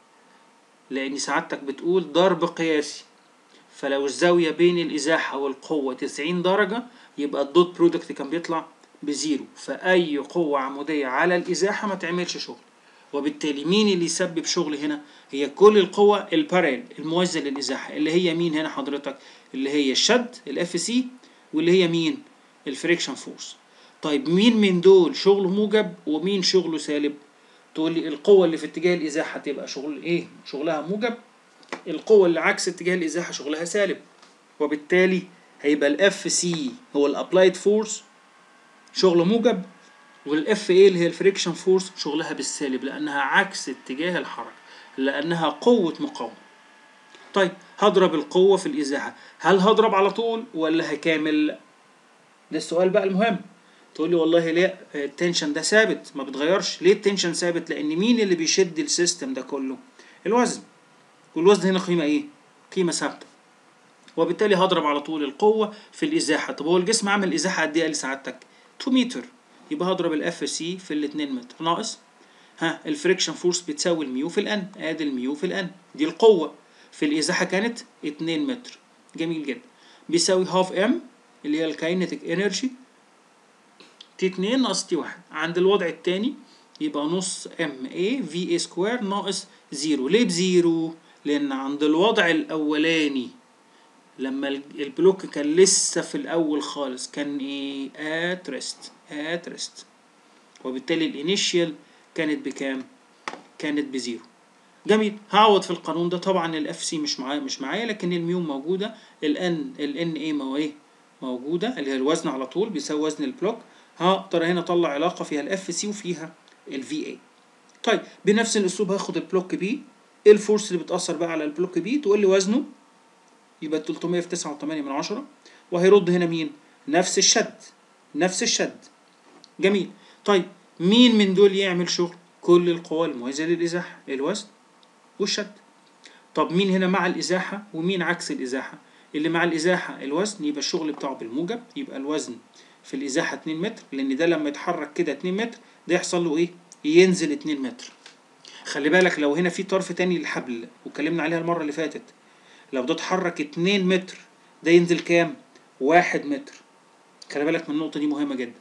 لان سعادتك بتقول ضرب قياسي فلو الزاوية بين الإزاحة والقوة 90 درجة يبقى الدوت برودكت كان بيطلع بزيرو فأي قوة عمودية على الإزاحة ما تعملش شغل وبالتالي مين اللي يسبب شغل هنا هي كل القوة البارال الموازية للإزاحة اللي هي مين هنا حضرتك اللي هي الشد الاف سي واللي هي مين الفريكشن فورس طيب مين من دول شغله موجب ومين شغله سالب تقول لي القوة اللي في اتجاه الإزاحة تبقى شغل إيه شغلها موجب القوة اللي عكس اتجاه الإزاحة شغلها سالب وبالتالي هيبقى الاف سي هو الابلايد فورس شغله موجب والاف ايه اللي هي الفريكشن فورس شغلها بالسالب لانها عكس اتجاه الحركة لانها قوة مقاومة طيب هضرب القوة في الإزاحة هل هضرب على طول ولا هكامل ده السؤال بقى المهم تقول لي والله ليه التنشن ده ثابت ما بتغيرش ليه التنشن ثابت لان مين اللي بيشد السيستم ده كله الوزن والوزن هنا قيمة ايه قيمة ثابتة وبالتالي هضرب على طول القوة في الإزاحة طب هو الجسم عمل إزاحة قد إيه لسعادتك 2 متر يبقى هضرب الاف سي في ال 2 متر ناقص ها الفريكشن فورس بتساوي الميو في الان ادي الميو في الان دي القوة في الإزاحة كانت 2 متر جميل جدا بيساوي هاف ام اللي هي الكاينتيك انرجي تي 2 ناقص تي 1 عند الوضع الثاني يبقى نص ام اي في اي سكوير ناقص زيرو ليه بزيرو لان عند الوضع الاولاني لما ال- البلوك كان لسه في الاول خالص كان ايه ات ريست ات ريست وبالتالي الانيشيال كانت بكام كانت بزيرو جميل هعوض في القانون ده طبعا الاف سي مش معايا مش معايا لكن الميو موجوده الان الان ايه ما هو ايه موجوده اللي هي الوزن على طول بيساوي وزن البلوك هقدر هنا اطلع علاقه فيها الاف سي وفيها الفي اي طيب بنفس الاسلوب هاخد البلوك بي ايه الفورس اللي بتاثر بقى على البلوك بي تقول لي وزنه يبقى 300 في 9.8 من عشرة وهيرد هنا مين نفس الشد نفس الشد جميل طيب مين من دول يعمل شغل كل القوى الموازية للإزاحة الوزن والشد طب مين هنا مع الإزاحة ومين عكس الإزاحة اللي مع الإزاحة الوزن يبقى الشغل بتاعه بالموجب يبقى الوزن في الإزاحة 2 متر لأن ده لما يتحرك كده 2 متر ده يحصل له إيه ينزل 2 متر خلي بالك لو هنا في طرف تاني للحبل واتكلمنا عليها المرة اللي فاتت لو ده اتحرك 2 متر ده ينزل كام؟ 1 متر خلي بالك من النقطة دي مهمة جدا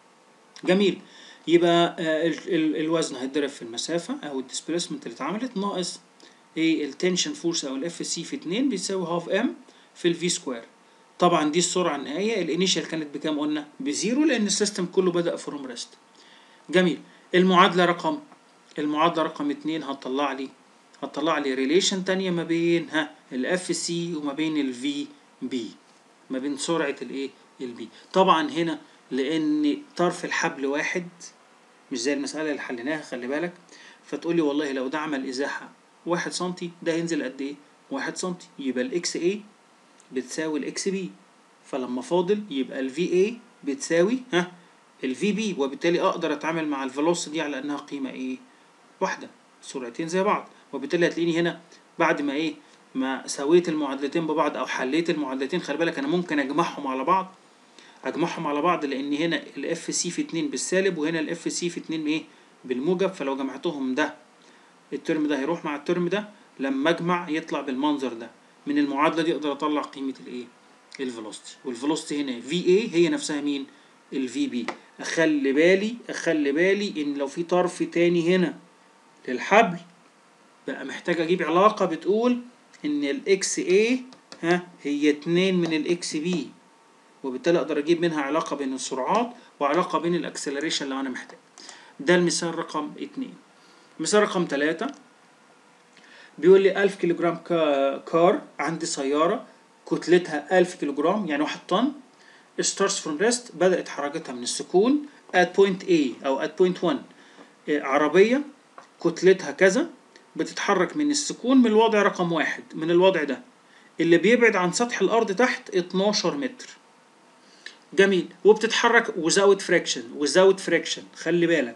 جميل يبقى آه، ال- ال- الوزن هيتضرب في المسافة أو الديسبيسمنت اللي اتعملت ناقص ايه التنشن فورس أو الاف سي في 2 بيساوي هاف ام في الفي سكوير طبعا دي السرعة النهائية الانيشال كانت بكام قلنا؟ بزيرو لأن السيستم كله بدأ فروم ريست جميل المعادلة رقم المعادلة رقم اتنين هتطلع لي هتطلع لي ريليشن تانية ما بين ها الاف سي وما بين الفي بي ما بين سرعة الايه البي طبعا هنا لان طرف الحبل واحد مش زي المسألة اللي حليناها خلي بالك فتقول لي والله لو ده عمل ازاحة واحد سنتي ده هينزل قد ايه واحد سنتي يبقى الاكس اي بتساوي الاكس بي فلما فاضل يبقى الفي اي بتساوي ها الفي بي وبالتالي اقدر اتعامل مع الفيلوسيتي دي على انها قيمة ايه واحدة سرعتين زي بعض وبالتالي هتلاقيني هنا بعد ما ايه ما سويت المعادلتين ببعض او حليت المعادلتين خلي بالك انا ممكن اجمعهم على بعض اجمعهم على بعض لان هنا الاف سي في 2 بالسالب وهنا الاف سي في 2 ايه بالموجب فلو جمعتهم ده الترم ده هيروح مع الترم ده لما اجمع يطلع بالمنظر ده من المعادله دي اقدر اطلع قيمه الايه الفيلوسيتي والفيلوسيتي هنا في اي هي نفسها مين الفي بي اخلي بالي اخلي بالي ان لو في طرف تاني هنا للحبل بقى محتاج اجيب علاقه بتقول ان الاكس اي ها هي 2 من الاكس بي وبالتالي اقدر اجيب منها علاقه بين السرعات وعلاقه بين الاكسلريشن لو انا محتاج ده المثال رقم 2 مثال رقم 3 بيقول لي 1000 كيلو جرام كا- كار عندي سياره كتلتها 1000 كيلو جرام يعني 1 طن starts from rest بدأت حركتها من السكون at point A أو at point 1 آه، عربية كتلتها كذا بتتحرك من السكون من الوضع رقم واحد من الوضع ده اللي بيبعد عن سطح الأرض تحت 12 متر جميل وبتتحرك without friction without friction خلي بالك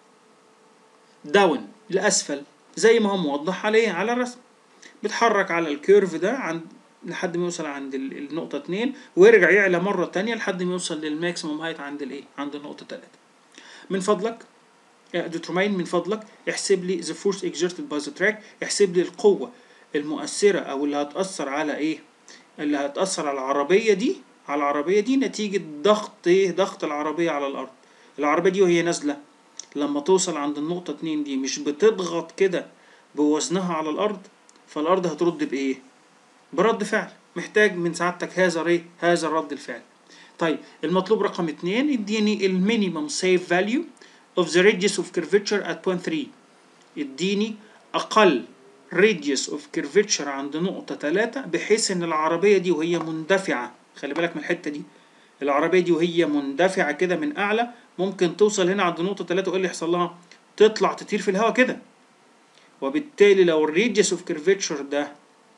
داون لأسفل زي ما هو موضح عليه على الرسم بيتحرك على الكيرف ده عند لحد ما يوصل عند ال- النقطة اتنين ويرجع يعلى مرة تانية لحد ما يوصل للماكسيموم هايت عند الايه؟ عند النقطة تلاتة. من فضلك ديترمين من فضلك احسب لي the force exerted by the track احسب لي القوة المؤثرة أو اللي هتأثر على ايه؟ اللي هتأثر على العربية دي على العربية دي نتيجة ضغط ايه؟ ضغط العربية على الأرض. العربية دي وهي نازلة لما توصل عند النقطة اتنين دي مش بتضغط كده بوزنها على الأرض فالأرض هترد بإيه؟ برد فعل محتاج من سعادتك هذا ايه هذا الرد الفعل طيب المطلوب رقم اتنين اديني المينيمم سيف فاليو of the radius of curvature at point 3 اديني اقل radius of curvature عند نقطة تلاتة بحيث ان العربية دي وهي مندفعة خلي بالك من الحتة دي العربية دي وهي مندفعة كده من اعلى ممكن توصل هنا عند نقطة تلاتة وايه اللي يحصل لها تطلع تطير في الهواء كده وبالتالي لو الراديوس اوف كيرفيتشر ده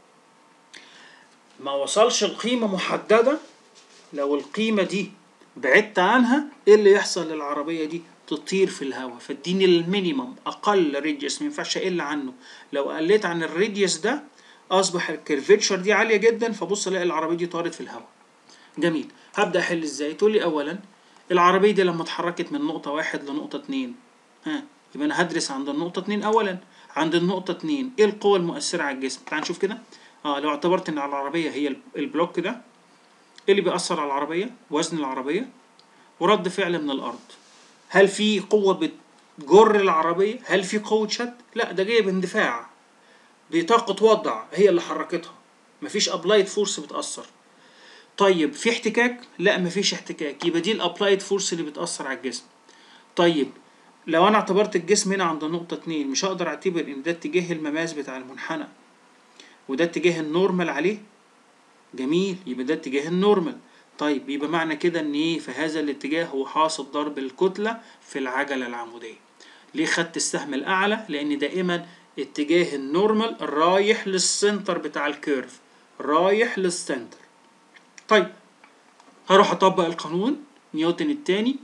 ما وصلش لقيمة محددة لو القيمة دي بعدت عنها ايه اللي يحصل للعربية دي تطير في الهواء فاديني المينيمم اقل راديوس ما ينفعش اقل عنه لو قلت عن الراديوس ده اصبح الكيرفيتشر دي عالية جدا فبص الاقي العربية دي طارت في الهواء جميل هبدأ احل ازاي تقول لي اولا العربية دي لما اتحركت من نقطة واحد لنقطة اتنين ها يبقى انا هدرس عند النقطة اتنين اولا عند النقطة اتنين ايه القوة المؤثرة على الجسم تعال نشوف كده اه لو اعتبرت ان على العربية هي ال- البلوك ده ايه اللي بيأثر على العربية وزن العربية ورد فعل من الارض هل في قوة بتجر العربية هل في قوة شد لا ده جاية باندفاع بطاقة وضع هي اللي حركتها مفيش ابلايد فورس بتأثر طيب في احتكاك لا مفيش احتكاك يبقى دي الابلايد فورس اللي بتأثر على الجسم طيب لو انا اعتبرت الجسم هنا عند نقطة اتنين مش هقدر اعتبر ان ده اتجاه المماس بتاع المنحنى وده اتجاه النورمال عليه جميل يبقى ده اتجاه النورمال طيب يبقى معنى كده ان ايه في هذا الاتجاه هو حاصل ضرب الكتلة في العجلة العمودية ليه خدت السهم الاعلى لان دائما اتجاه النورمال رايح للسنتر بتاع الكيرف رايح للسنتر طيب هروح اطبق القانون نيوتن التاني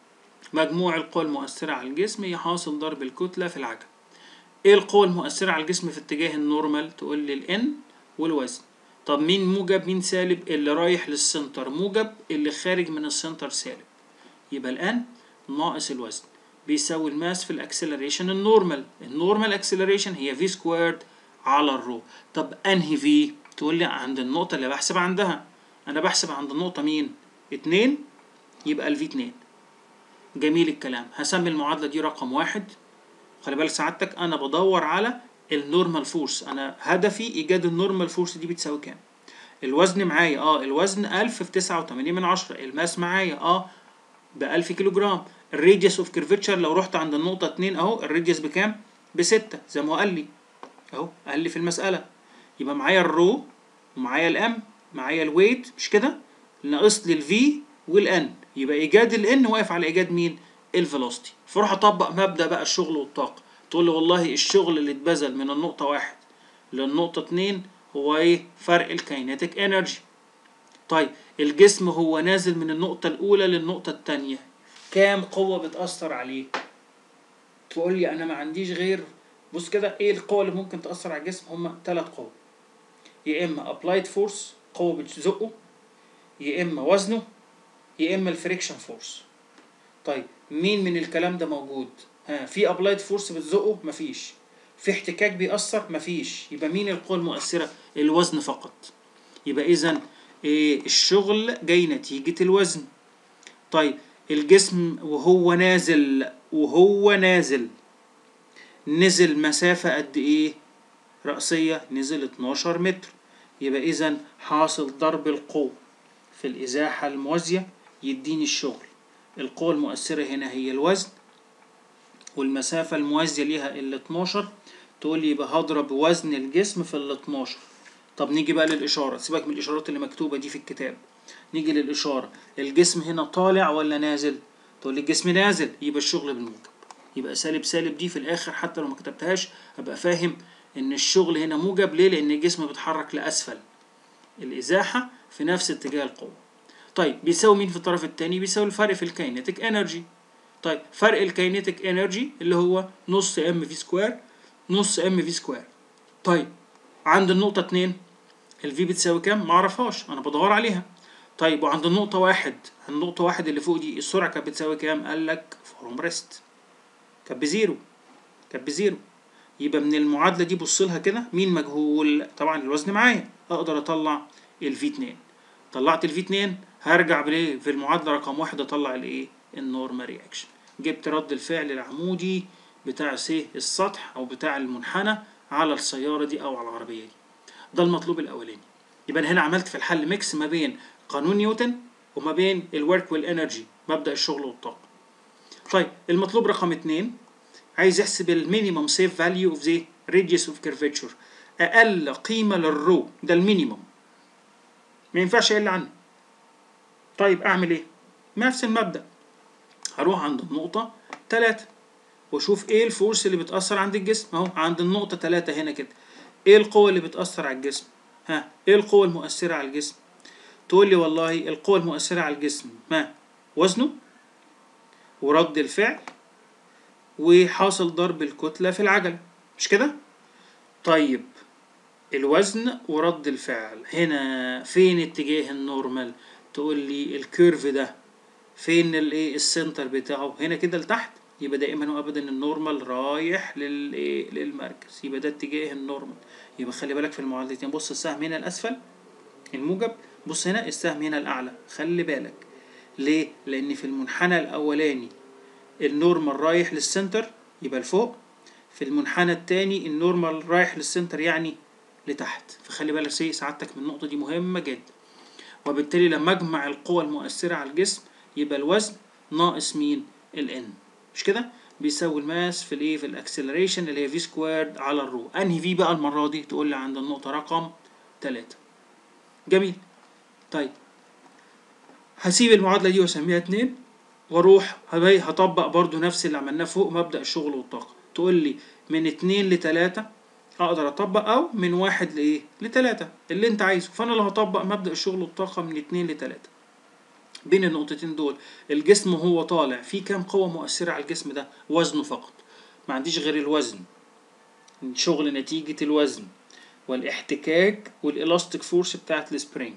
مجموع القوى المؤثرة على الجسم هي حاصل ضرب الكتلة في العجلة ايه القوة المؤثرة على الجسم في اتجاه النورمال تقول لي الان والوزن طب مين موجب مين سالب اللي رايح للسنتر موجب اللي خارج من السنتر سالب يبقى الان ناقص الوزن بيساوي الماس في الاكسلريشن النورمال النورمال اكسلريشن هي في سكويرد على الرو طب انهي في تقول لي عند النقطة اللي بحسب عندها انا بحسب عند النقطة مين اتنين يبقى الفي اتنين جميل الكلام هسمي المعادلة دي رقم واحد خلي بالك سعادتك انا بدور على النورمال فورس انا هدفي ايجاد النورمال فورس دي بتساوي كام الوزن معايا اه الوزن 1000 في 89 من عشرة الماس معايا اه ب 1000 كيلو جرام الراديوس اوف كيرفتشر لو رحت عند النقطة 2 اهو الراديوس بكام بستة زي ما هو قال لي اهو قال لي في المسألة يبقى معايا الرو ومعايا الام معايا الويت مش كده ناقص لي الفي والان يبقى ايجاد الان واقف على ايجاد مين الفيلوسيتي فاروح اطبق مبدا بقى الشغل والطاقه تقول لي والله الشغل اللي اتبذل من النقطه واحد للنقطه اتنين هو ايه فرق الكايناتيك انرجي طيب الجسم هو نازل من النقطه الاولى للنقطه التانية كام قوه بتاثر عليه تقول لي انا ما عنديش غير بص كده ايه القوه اللي ممكن تاثر على الجسم هما ثلاث قوى يا اما ابلايد فورس قوه بتزقه يا اما وزنه يا اما الفريكشن فورس طيب مين من الكلام ده موجود ها في ابلايد فورس بتزقه مفيش في احتكاك بيأثر مفيش يبقى مين القوة المؤثرة الوزن فقط يبقى اذا إيه الشغل جاي نتيجة الوزن طيب الجسم وهو نازل وهو نازل نزل مسافة قد ايه رأسية نزل 12 متر يبقى اذا حاصل ضرب القوة في الإزاحة الموازية يديني الشغل القوة المؤثرة هنا هي الوزن والمسافة الموازية ليها ال 12 تقول لي يبقى هضرب وزن الجسم في ال 12 طب نيجي بقى للإشارة سيبك من الإشارات اللي مكتوبة دي في الكتاب نيجي للإشارة الجسم هنا طالع ولا نازل تقول لي الجسم نازل يبقى الشغل بالموجب يبقى سالب سالب دي في الآخر حتى لو ما كتبتهاش أبقى فاهم إن الشغل هنا موجب ليه لأن الجسم بيتحرك لأسفل الإزاحة في نفس اتجاه القوة طيب بيساوي مين في الطرف الثاني بيساوي الفرق في الكاينتيك انرجي طيب فرق الكاينتيك انرجي اللي هو نص ام في سكوير نص ام في سكوير طيب عند النقطة 2 الفي بتساوي كام؟ معرفهاش انا بدور عليها طيب وعند النقطة واحد النقطة واحد اللي فوق دي السرعة كانت بتساوي كام؟ قال لك فروم ريست كانت بزيرو كانت بزيرو يبقى من المعادلة دي بص لها كده مين مجهول؟ طبعا الوزن معايا اقدر اطلع الفي 2 طلعت الفي 2 هرجع بالايه في المعادله رقم واحد اطلع الايه النورمال رياكشن جبت رد الفعل العمودي بتاع سي السطح او بتاع المنحنى على السياره دي او على العربيه دي ده المطلوب الاولاني يبقى أنا هنا عملت في الحل ميكس ما بين قانون نيوتن وما بين الورك والانرجي مبدا الشغل والطاقه طيب المطلوب رقم اتنين عايز يحسب المينيمم سيف فاليو اوف ذا راديوس اوف كيرفيتشر اقل قيمه للرو ده المينيمم ما ينفعش اقل عنه طيب اعمل ايه نفس المبدا هروح عند النقطه 3 واشوف ايه الفورس اللي بتاثر عند الجسم اهو عند النقطه 3 هنا كده ايه القوه اللي بتاثر على الجسم ها ايه القوه المؤثره على الجسم تقول لي والله القوه المؤثره على الجسم ما وزنه ورد الفعل وحاصل ضرب الكتله في العجله مش كده طيب الوزن ورد الفعل هنا فين اتجاه النورمال تقول لي الكيرف ده فين الايه السنتر بتاعه هنا كده لتحت يبقى دائما وابدا النورمال رايح للايه للمركز يبقى ده اتجاه النورمال يبقى خلي بالك في المعادلتين بص السهم هنا الاسفل الموجب بص هنا السهم هنا الاعلى خلي بالك ليه لان في المنحنى الاولاني النورمال رايح للسنتر يبقى لفوق في المنحنى التاني النورمال رايح للسنتر يعني لتحت فخلي بالك سي سعادتك من النقطة دي مهمة جدا وبالتالي لما اجمع القوى المؤثرة على الجسم يبقى الوزن ناقص مين الان مش كده بيساوي الماس في الايه في الاكسلريشن اللي هي في سكويرد على الرو انهي في بقى المرة دي تقول لي عند النقطة رقم تلاتة جميل طيب هسيب المعادلة دي واسميها اتنين واروح هبي- هطبق برضو نفس اللي عملناه فوق مبدأ الشغل والطاقة تقول لي من اتنين لتلاتة اقدر اطبق او من واحد لايه لتلاتة اللي انت عايزه فانا اللي هطبق مبدأ الشغل والطاقة من اتنين لتلاتة بين النقطتين دول الجسم وهو طالع في كام قوة مؤثرة على الجسم ده وزنه فقط ما عنديش غير الوزن شغل نتيجة الوزن والاحتكاك والالاستيك فورس بتاعت السبرينج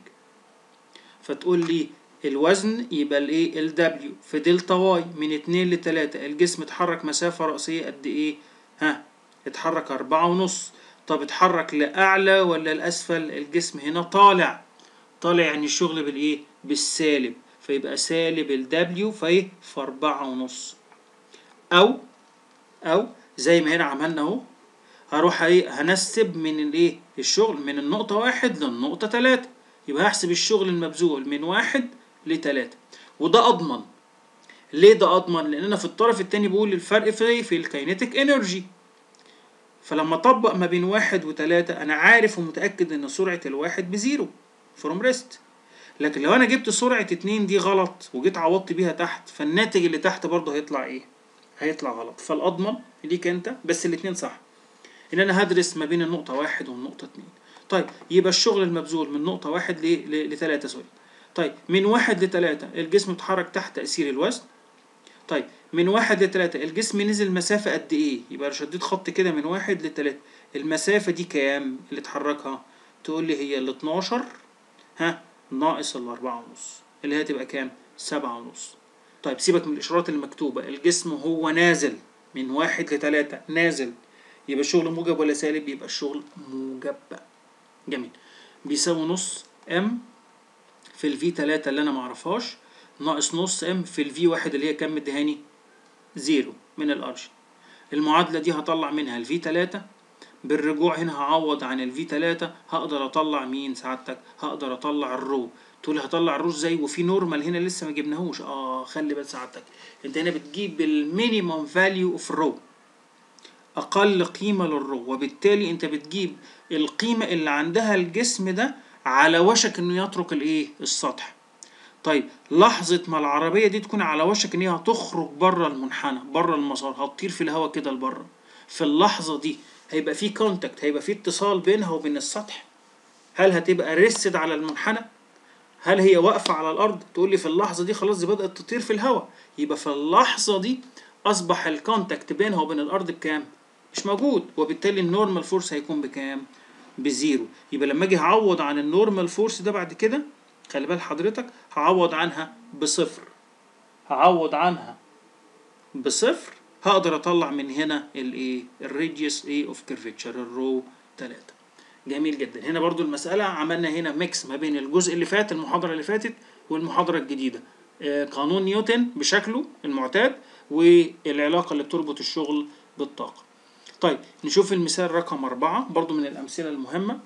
فتقول لي الوزن يبقى الايه ال W في دلتا واي من اتنين لتلاتة الجسم اتحرك مسافة رأسية قد ايه ها اتحرك أربعة ونص طب اتحرك لأعلى ولا لأسفل الجسم هنا طالع طالع يعني الشغل بالايه بالسالب فيبقى سالب ال W في في أربعة ونص أو أو زي ما هنا عملنا اهو هروح ايه هنسب من الايه الشغل من النقطة واحد للنقطة تلاتة يبقى هحسب الشغل المبذول من واحد لتلاتة وده أضمن ليه ده أضمن؟ لأن أنا في الطرف التاني بقول الفرق في في الكاينيتيك انرجي فلما أطبق ما بين واحد وتلاتة أنا عارف ومتأكد إن سرعة الواحد بزيرو فروم ريست لكن لو أنا جبت سرعة اتنين دي غلط وجيت عوضت بيها تحت فالناتج اللي تحت برضه هيطلع إيه؟ هيطلع غلط فالأضمن ليك أنت بس الاتنين صح ان انا هدرس ما بين النقطة واحد والنقطة اتنين طيب يبقى الشغل المبذول من نقطة واحد ل... ل... لتلاتة سوري طيب من واحد لتلاتة الجسم اتحرك تحت تأثير الوزن طيب من واحد لتلاتة الجسم نزل مسافة قد ايه يبقى لو شديت خط كده من واحد لتلاتة المسافة دي كام اللي اتحركها تقول لي هي ال 12 ها ناقص ال 4 ونص اللي هي تبقى كام سبعة ونص طيب سيبك من الإشارات المكتوبة الجسم هو نازل من واحد لتلاتة نازل يبقى الشغل موجب ولا سالب يبقى الشغل موجب بقى جميل بيساوي نص ام في الفي 3 اللي انا معرفهاش ناقص نص ام في الفي واحد اللي هي كام مدهاني زيرو من الارش المعادلة دي هطلع منها الفي 3 بالرجوع هنا هعوض عن الفي 3 هقدر اطلع مين سعادتك هقدر اطلع الرو تقول هطلع الرو ازاي وفي نورمال هنا لسه ما جبناهوش اه خلي بال سعادتك انت هنا بتجيب المينيمم فاليو اوف رو اقل قيمه للرو وبالتالي انت بتجيب القيمه اللي عندها الجسم ده على وشك انه يترك الايه السطح طيب لحظه ما العربيه دي تكون على وشك ان هي هتخرج بره المنحنى بره المسار هتطير في الهواء كده لبره في اللحظه دي هيبقى في كونتاكت هيبقى في اتصال بينها وبين السطح هل هتبقى ريستد على المنحنى هل هي واقفه على الارض تقول لي في اللحظه دي خلاص دي بدات تطير في الهواء يبقى في اللحظه دي اصبح الكونتاكت بينها وبين الارض بكام مش موجود وبالتالي النورمال فورس هيكون بكام بزيرو يبقى لما اجي هعوض عن النورمال فورس ده بعد كده خلي بال حضرتك هعوض عنها بصفر هعوض عنها بصفر هقدر اطلع من هنا الايه الراديوس ايه اوف كيرفتشر الرو 3 جميل جدا هنا برضو المسألة عملنا هنا ميكس ما بين الجزء اللي فات المحاضرة اللي فاتت والمحاضرة الجديدة آه قانون نيوتن بشكله المعتاد والعلاقة اللي بتربط الشغل بالطاقة طيب نشوف المثال رقم أربعة برضو من الأمثلة المهمة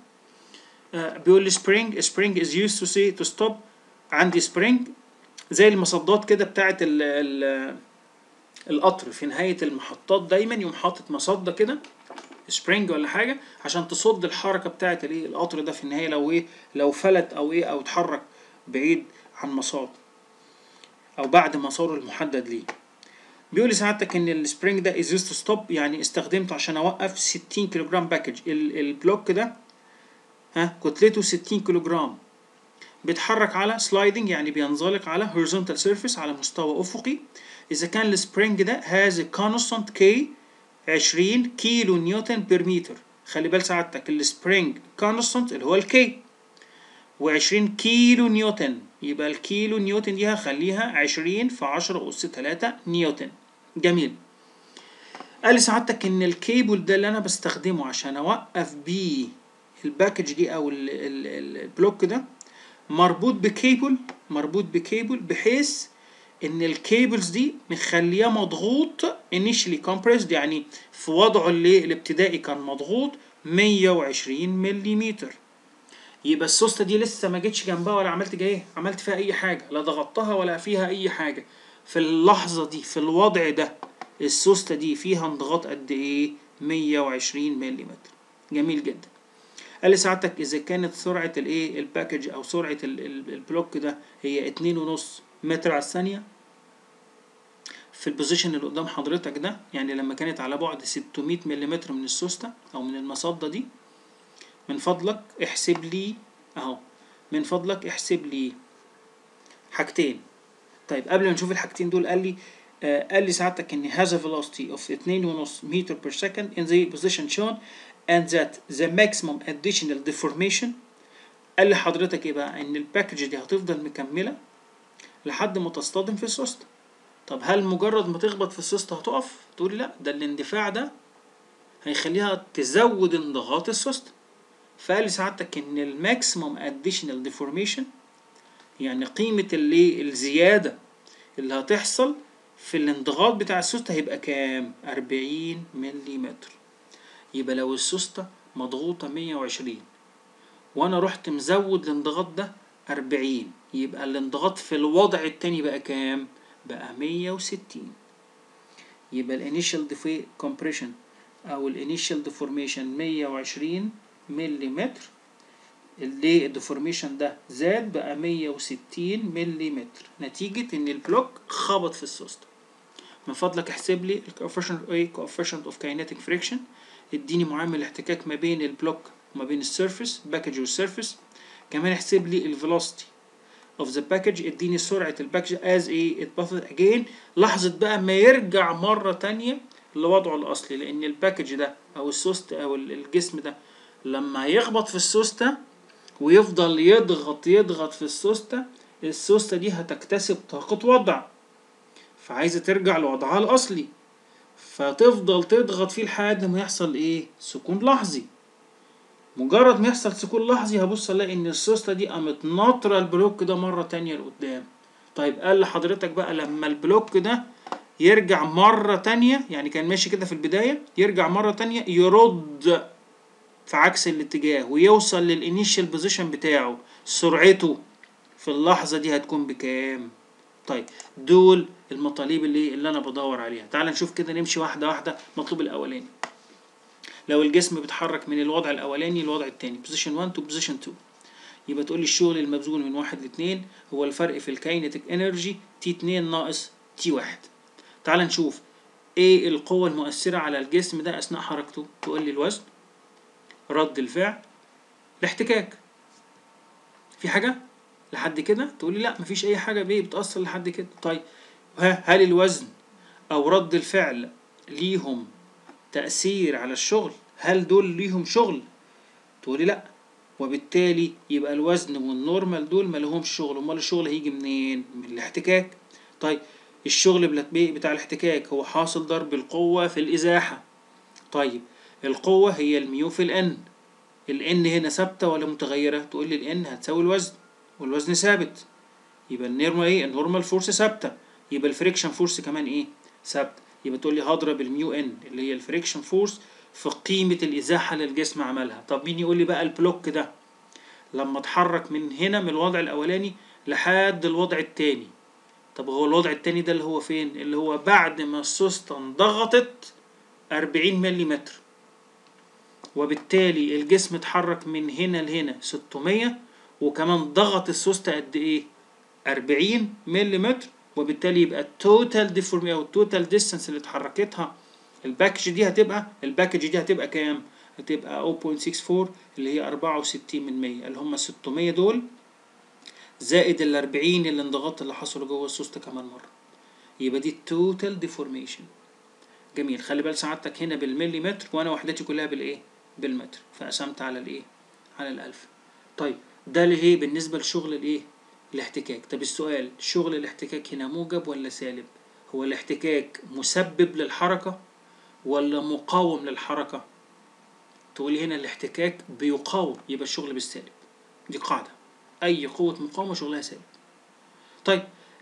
آه بيقول لي spring spring is used to say to stop عندي spring زي المصدات كده بتاعت ال ال القطر في نهاية المحطات دايما يقوم حاطط مصدة كده سبرينج ولا حاجة عشان تصد الحركة بتاعت الايه القطر ده في النهاية لو ايه لو فلت او ايه او اتحرك بعيد عن مسار او بعد مساره المحدد ليه بيقول لي سعادتك ان السبرينج ده از تو ستوب يعني استخدمته عشان اوقف 60 كيلو جرام باكج البلوك ده ها كتلته 60 كيلو جرام بيتحرك على سلايدنج يعني بينزلق على horizontal surface على مستوى افقي اذا كان السبرينج ده has a constant K 20 كيلو نيوتن بير متر خلي بال سعادتك السبرينج كونستانت اللي هو الكي و20 كيلو نيوتن يبقى الكيلو نيوتن دي هخليها 20 في 10 أس 3 نيوتن جميل قال لي سعادتك ان الكيبل ده اللي انا بستخدمه عشان اوقف بيه الباكج دي او ال ال البلوك ده مربوط بكيبل مربوط بكيبل بحيث ان الكيبلز دي مخليه مضغوط initially compressed يعني في وضعه اللي الابتدائي كان مضغوط 120 ملم يبقى السوسته دي لسه ما جيتش جنبها ولا عملت ايه عملت فيها اي حاجه لا ضغطتها ولا فيها اي حاجه في اللحظه دي في الوضع ده السوسته دي فيها انضغاط قد ايه 120 ملم جميل جدا قال لي سعادتك اذا كانت سرعه الايه الباكج او سرعه ال- ال- البلوك ده هي 2.5 متر على الثانيه في البوزيشن اللي قدام حضرتك ده يعني لما كانت على بعد 600 ملم من السوسته او من المصاده دي من فضلك احسب لي اهو من فضلك احسب لي حاجتين طيب قبل ما نشوف الحاجتين دول قال لي آه قال لي سعادتك ان هذا velocity of 2.5 meter per second in the position shown and that the maximum additional deformation قال لي حضرتك ايه بقى ان الباكج دي هتفضل مكمله لحد ما تصطدم في السوسته طب هل مجرد ما تخبط في السوسته هتقف تقول لي لا ده الاندفاع ده هيخليها تزود انضغاط السوسته فقال لي سعادتك ان الماكسيموم اديشنال ديفورميشن يعني قيمة اللي الزيادة اللي هتحصل في الانضغاط بتاع السوستة هيبقى كام؟ 40 ملم يبقى لو السوستة مضغوطة 120 وانا رحت مزود الانضغاط ده 40 يبقى الانضغاط في الوضع التاني بقى كام؟ بقى 160 يبقى الانيشال compression او الانيشال ديفورميشن 120 ملم اللي الديفورميشن ده زاد بقى 160 ملم نتيجة ان البلوك خبط في السوستة من فضلك احسب لي الكوفيشنت ايه coefficient اوف كاينيتيك فريكشن اديني معامل الاحتكاك ما بين البلوك وما بين السيرفيس باكج والسيرفيس كمان احسب لي الفيلوسيتي اوف ذا باكج اديني سرعة الباكج از ايه اتبثت اجين لحظة بقى ما يرجع مرة تانية لوضعه الاصلي لان الباكج ده او السوست او الجسم ده لما يخبط في السوستة ويفضل يضغط يضغط في السوستة السوستة دي هتكتسب طاقة وضع فعايزة ترجع لوضعها الأصلي فتفضل تضغط فيه لحد ما يحصل ايه سكون لحظي مجرد ما يحصل سكون لحظي هبص الاقي ان السوستة دي قامت ناطرة البلوك ده مرة تانية لقدام طيب قال لحضرتك بقى لما البلوك ده يرجع مرة تانية يعني كان ماشي كده في البداية يرجع مرة تانية يرد في عكس الاتجاه ويوصل للانيشال بوزيشن بتاعه سرعته في اللحظة دي هتكون بكام طيب دول المطالب اللي اللي انا بدور عليها تعال نشوف كده نمشي واحدة واحدة المطلوب الاولاني لو الجسم بيتحرك من الوضع الاولاني للوضع التاني بوزيشن 1 تو بوزيشن 2 يبقى تقول لي الشغل المبذول من واحد لاتنين هو الفرق في الكاينتيك انرجي تي 2 ناقص تي 1 تعال نشوف ايه القوة المؤثرة على الجسم ده اثناء حركته تقول لي الوزن رد الفعل الاحتكاك في حاجة لحد كده تقول لي لا مفيش اي حاجة بيه بتأثر لحد كده طيب ها هل الوزن او رد الفعل ليهم تأثير على الشغل هل دول ليهم شغل تقول لي لا وبالتالي يبقى الوزن والنورمال دول ما لهمش شغل امال الشغل هيجي منين من الاحتكاك طيب الشغل بتاع الاحتكاك هو حاصل ضرب القوة في الإزاحة طيب القوة هي الميو في الان الان هنا ثابتة ولا متغيرة تقول لي الان هتساوي الوزن والوزن ثابت يبقى النورمال ايه النورمال فورس ثابتة يبقى الفريكشن فورس كمان ايه ثابت يبقى تقول لي هضرب الميو ان اللي هي الفريكشن فورس في قيمة الإزاحة اللي الجسم عملها طب مين يقول لي بقى البلوك ده لما اتحرك من هنا من الوضع الأولاني لحد الوضع التاني طب هو الوضع التاني ده اللي هو فين اللي هو بعد ما السوستة انضغطت 40 ملم وبالتالي الجسم اتحرك من هنا لهنا 600 وكمان ضغط السوستة قد ايه 40 ملم وبالتالي يبقى التوتال ديفورمي او التوتال ديستانس اللي اتحركتها الباكج دي هتبقى الباكج دي هتبقى كام هتبقى 0.64 اللي هي 64 من 100 اللي هم 600 دول زائد ال 40 الانضغاط اللي حصلوا جوه السوستة كمان مرة يبقى دي التوتال ديفورميشن جميل خلي بال سعادتك هنا بالمليمتر وانا وحدتي كلها بالايه بالمتر فقسمت على الايه على الالف طيب ده ليه بالنسبه لشغل الايه الاحتكاك طب السؤال شغل الاحتكاك هنا موجب ولا سالب هو الاحتكاك مسبب للحركه ولا مقاوم للحركه تقولي هنا الاحتكاك بيقاوم يبقى الشغل بالسالب دي قاعده اي قوه مقاومه شغلها سالب طيب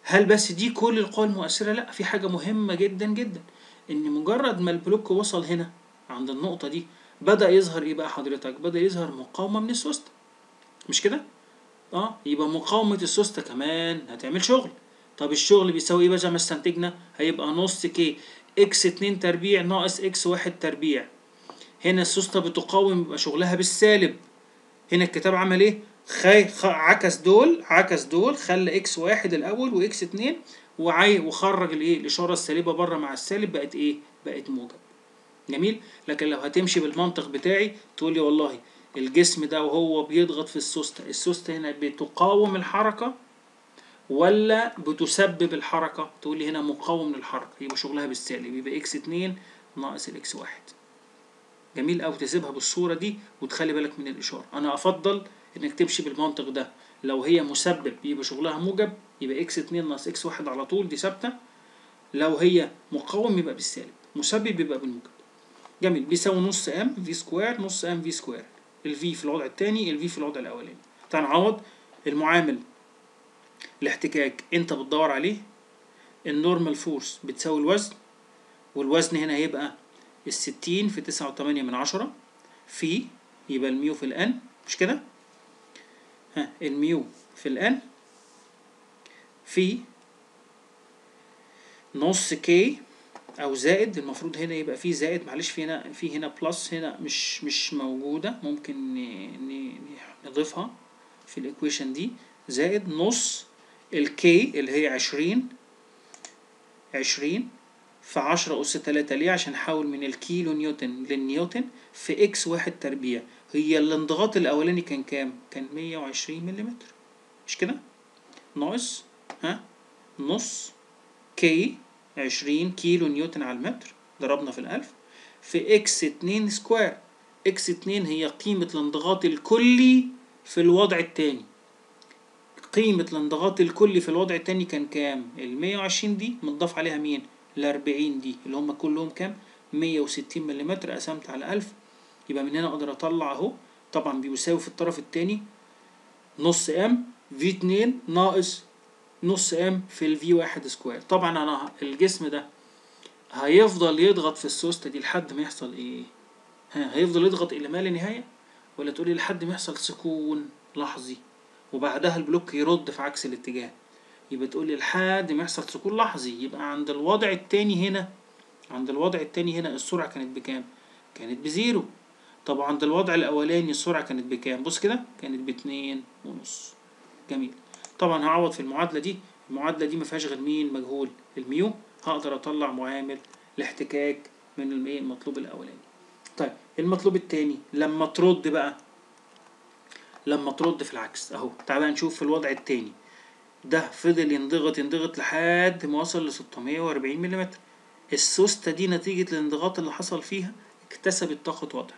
هل بس دي كل القوى المؤثرة؟ لا في حاجة مهمة جدا جدا إن مجرد ما البلوك وصل هنا عند النقطة دي بدأ يظهر إيه بقى حضرتك؟ بدأ يظهر مقاومة من السوستة مش كده؟ اه يبقى مقاومة السوستة كمان هتعمل شغل طب الشغل بيساوي ايه بقى زي ما استنتجنا؟ هيبقى نص كي اكس اتنين تربيع ناقص اكس واحد تربيع هنا السوستة بتقاوم يبقى شغلها بالسالب هنا الكتاب عمل ايه؟ خي... خ... عكس دول عكس دول خلى اكس واحد الاول واكس اتنين وعي وخرج الايه الاشاره السالبه بره مع السالب بقت ايه؟ بقت موجب. جميل؟ لكن لو هتمشي بالمنطق بتاعي تقول لي والله الجسم ده وهو بيضغط في السوستة السوستة هنا بتقاوم الحركة ولا بتسبب الحركة تقول لي هنا مقاوم للحركة يبقى شغلها بالسالب يبقى اكس اتنين ناقص الاكس واحد جميل أوي تسيبها بالصورة دي وتخلي بالك من الإشارة أنا أفضل إنك تمشي بالمنطق ده لو هي مسبب يبقى شغلها موجب يبقى اكس اتنين ناقص اكس واحد على طول دي ثابتة لو هي مقاوم يبقى بالسالب مسبب يبقى بالموجب جميل بيساوي نص ام في سكوير نص ام في سكوير الفي في الوضع الثاني الفي في الوضع الاولاني تعال نعوض المعامل الاحتكاك انت بتدور عليه النورمال فورس بتساوي الوزن والوزن هنا هيبقى الستين في تسعة وتمانية من عشرة في يبقى الميو في الان مش كده ها الميو في الان في نص كي او زائد المفروض هنا يبقى في زائد معلش في هنا في هنا بلس هنا مش مش موجوده ممكن ن- ن- نضيفها في الايكويشن دي زائد نص الكي اللي هي عشرين عشرين في عشرة أس تلاتة ليه عشان أحول من الكيلو نيوتن للنيوتن في إكس واحد تربيع هي الانضغاط الأولاني كان كام؟ كان مية وعشرين مليمتر مش كده؟ ناقص ها نص كي عشرين كيلو نيوتن على المتر ضربنا في الألف في إكس اتنين سكوير إكس اتنين هي قيمة الانضغاط الكلي في الوضع التاني قيمة الانضغاط الكلي في الوضع التاني كان كام؟ المية وعشرين دي متضاف عليها مين؟ الأربعين دي اللي هم كلهم كام؟ مية وستين مليمتر قسمت على ألف يبقى من هنا أقدر أطلع أهو طبعا بيساوي في الطرف التاني نص ام في اتنين ناقص نص ام في الفي واحد سكوير طبعا أنا الجسم ده هيفضل يضغط في السوستة دي لحد ما يحصل إيه؟ ها هيفضل يضغط إلى ما لا نهاية ولا تقولي لحد ما يحصل سكون لحظي وبعدها البلوك يرد في عكس الاتجاه يبقى تقولي لحد ما يحصل سكون لحظي يبقى عند الوضع التاني هنا عند الوضع التاني هنا السرعة كانت بكام؟ كانت بزيرو طب عند الوضع الأولاني السرعة كانت بكام؟ بص كده كانت باتنين ونص جميل طبعا هعوض في المعادلة دي المعادلة دي مفيهاش غير مين مجهول الميو هقدر أطلع معامل الاحتكاك من الايه المطلوب الأولاني طيب المطلوب التاني لما ترد بقى لما ترد في العكس اهو تعالى نشوف في الوضع التاني ده فضل ينضغط ينضغط لحد ما وصل ل 640 ملم السوستة دي نتيجة الانضغاط اللي حصل فيها اكتسبت طاقة وضع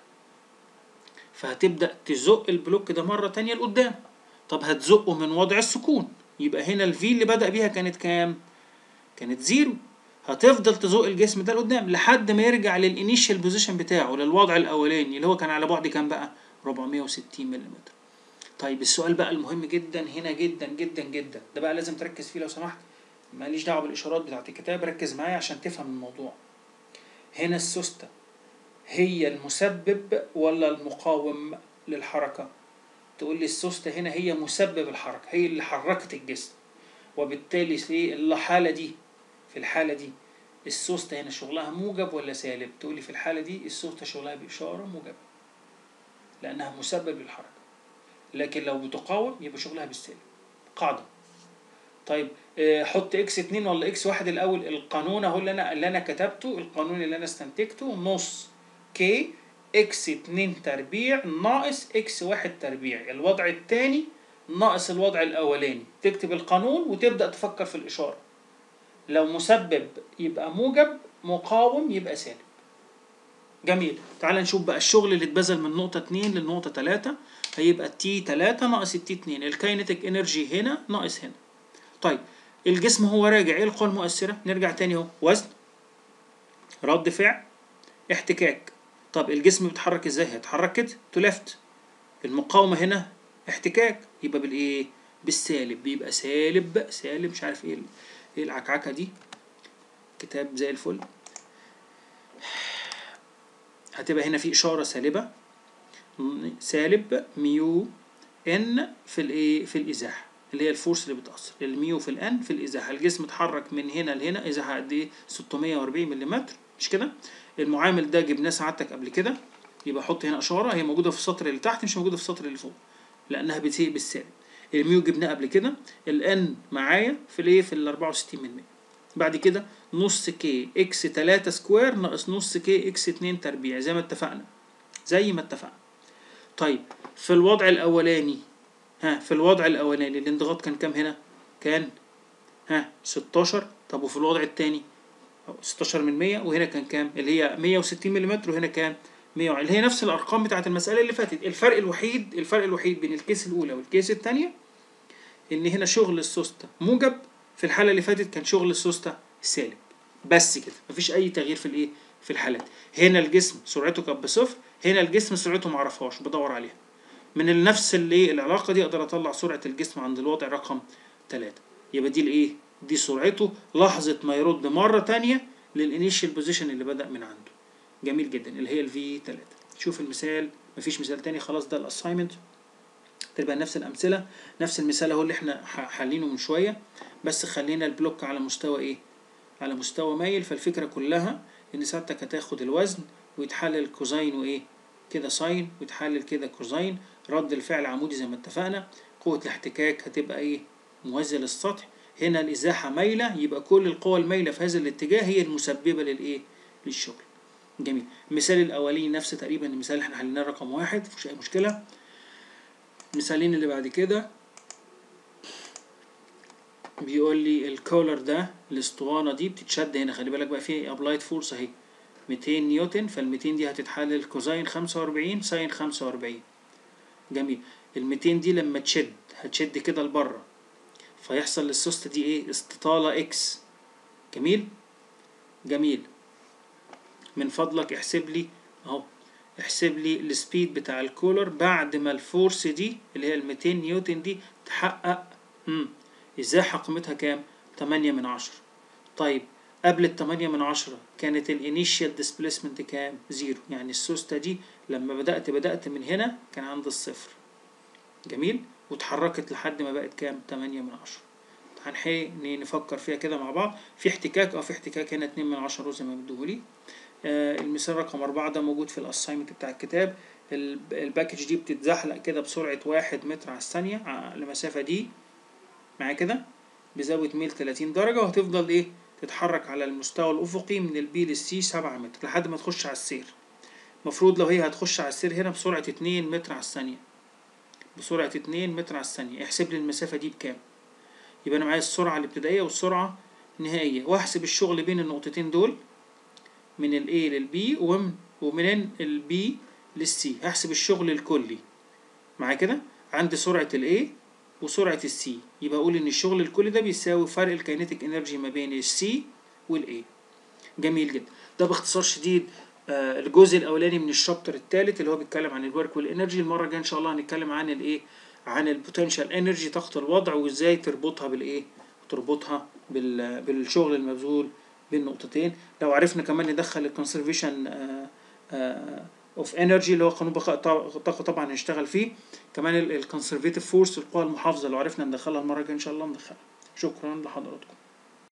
فهتبدأ تزق البلوك ده مرة تانية لقدام طب هتزقه من وضع السكون يبقى هنا الفي اللي بدأ بيها كانت كام؟ كانت زيرو هتفضل تزق الجسم ده لقدام لحد ما يرجع للانيشال بوزيشن بتاعه للوضع الاولاني اللي هو كان على بعد كام بقى 460 ملم طيب السؤال بقى المهم جدا هنا جدا جدا جدا ده بقى لازم تركز فيه لو سمحت ماليش دعوه بالاشارات بتاعت الكتاب ركز معايا عشان تفهم الموضوع هنا السوستة هي المسبب ولا المقاوم للحركة تقول لي السوستة هنا هي مسبب الحركة هي اللي حركت الجسم وبالتالي في الحالة دي في الحالة دي السوستة هنا شغلها موجب ولا سالب تقولي في الحالة دي السوستة شغلها بإشارة موجبة لأنها مسبب للحركة لكن لو بتقاوم يبقى شغلها بالسالب قاعدة طيب آه، حط اكس اتنين ولا اكس واحد الأول القانون أهو اللي أنا اللي أنا كتبته القانون اللي أنا استنتجته نص كي اكس اتنين تربيع ناقص اكس واحد تربيع الوضع التاني ناقص الوضع الأولاني تكتب القانون وتبدأ تفكر في الإشارة لو مسبب يبقى موجب مقاوم يبقى سالب جميل تعال نشوف بقى الشغل اللي اتبذل من نقطة 2 للنقطة 3 هيبقى تي 3 ناقص التي 2 الكاينتيك انرجي هنا ناقص هنا طيب الجسم هو راجع ايه القوى المؤثرة نرجع تاني اهو وزن رد فعل احتكاك طب الجسم بيتحرك ازاي هيتحرك كده تو ليفت المقاومة هنا احتكاك يبقى بالايه بالسالب بيبقى سالب سالب مش عارف ايه ال- ايه العكعكه دي كتاب زي الفل هتبقى هنا في اشاره سالبه سالب ميو ان في الايه في الازاحه اللي هي الفورس اللي بتاثر الميو في الان في الازاحه الجسم اتحرك من هنا لهنا ازاحه قد ايه 640 ملم مش كده المعامل ده جبناه سعادتك قبل كده يبقى حط هنا اشاره هي موجوده في السطر اللي تحت مش موجوده في السطر اللي فوق لانها بتسيء بالسالب الميو جبناه قبل كده الان معايا في الايه في ال 64 ملم بعد كده نص كي اكس 3 سكوير ناقص نص كي اكس 2 تربيع زي ما اتفقنا زي ما اتفقنا طيب في الوضع الاولاني ها في الوضع الاولاني الانضغاط كان كام هنا كان ها 16 طب وفي الوضع الثاني 16 من 100 وهنا كان كام اللي هي 160 ملم وهنا كام 100 اللي هي نفس الارقام بتاعت المساله اللي فاتت الفرق الوحيد الفرق الوحيد بين الكيس الاولى والكيس الثانيه ان هنا شغل السوسته موجب في الحاله اللي فاتت كان شغل السوسته سالب بس كده مفيش اي تغيير في الايه في الحالات هنا الجسم سرعته كانت بصفر هنا الجسم سرعته معرفهاش بدور عليها من نفس الايه العلاقه دي اقدر اطلع سرعه الجسم عند الوضع رقم 3 يبقى دي الايه دي سرعته لحظه ما يرد مره تانية للانيشال بوزيشن اللي بدا من عنده جميل جدا اللي هي الفي 3 شوف المثال مفيش مثال تاني خلاص ده الاساينمنت تبقى نفس الامثله نفس المثال اهو اللي احنا ح- حالينه من شويه بس خلينا البلوك على مستوى ايه على مستوى مايل فالفكره كلها ان ساعتك هتاخد الوزن ويتحلل كوزين وايه كده ساين ويتحلل كده كوزين رد الفعل عمودي زي ما اتفقنا قوه الاحتكاك هتبقى ايه موازيه للسطح هنا الازاحه مايله يبقى كل القوى المايله في هذا الاتجاه هي المسببه للايه للشغل جميل المثال الاولاني نفس تقريبا المثال اللي احنا حليناه رقم واحد مفيش اي مشكله المثالين اللي بعد كده بيقول لي الكولر ده الاسطوانه دي بتتشد هنا خلي بالك بقى في ابلايد فورس اهي 200 نيوتن فال 200 دي هتتحلل كوزين 45 ساين 45 جميل ال 200 دي لما تشد هتشد كده لبره فيحصل للسوسته دي ايه استطاله اكس جميل جميل من فضلك احسب لي اهو احسب لي السبيد بتاع الكولر بعد ما الفورس دي اللي هي ال 200 نيوتن دي تحقق امم ازاحه قيمتها كام 8 من 10 طيب قبل ال 8 من 10 كانت الانيشال ديسبيسمنت كام زيرو يعني السوسته دي لما بدات بدات من هنا كان عند الصفر جميل واتحركت لحد ما بقت كام 8 من 10 هنحي نفكر فيها كده مع بعض في احتكاك اه في احتكاك هنا 2 من 10 زي ما بتقولي آه المثال رقم أربعة ده موجود في الأسايمنت بتاع الكتاب ال- الباكج دي بتتزحلق كده بسرعة واحد متر على الثانية ع- المسافة دي معايا كده بزاوية ميل 30 درجة وهتفضل ايه تتحرك على المستوى الأفقي من البي للسي 7 متر لحد ما تخش على السير المفروض لو هي هتخش على السير هنا بسرعة 2 متر على الثانية بسرعة 2 متر على الثانية احسب لي المسافة دي بكام يبقى أنا معايا السرعة الابتدائية والسرعة النهائية وأحسب الشغل بين النقطتين دول من ال A لل B ومن ومن ال B لل C هحسب الشغل الكلي معايا كده عندي سرعة ال A وسرعة ال C يبقى أقول إن الشغل الكلي ده بيساوي فرق الكينيتيك انرجي ما بين ال C وال A جميل جدا ده باختصار شديد آه، الجزء الاولاني من الشابتر الثالث اللي هو بيتكلم عن الورك والانرجي المره الجايه ان شاء الله هنتكلم عن الايه عن البوتنشال انرجي طاقه الوضع وازاي تربطها بالايه تربطها بال بالشغل المبذول بين نقطتين لو عرفنا كمان ندخل الكونسرفيشن اوف انرجي اللي هو قانون بقاء الطاقه طبعا هنشتغل فيه كمان الكونسرفيتيف فورس القوى المحافظه لو عرفنا ندخلها المره الجايه ان شاء الله ندخلها شكرا لحضراتكم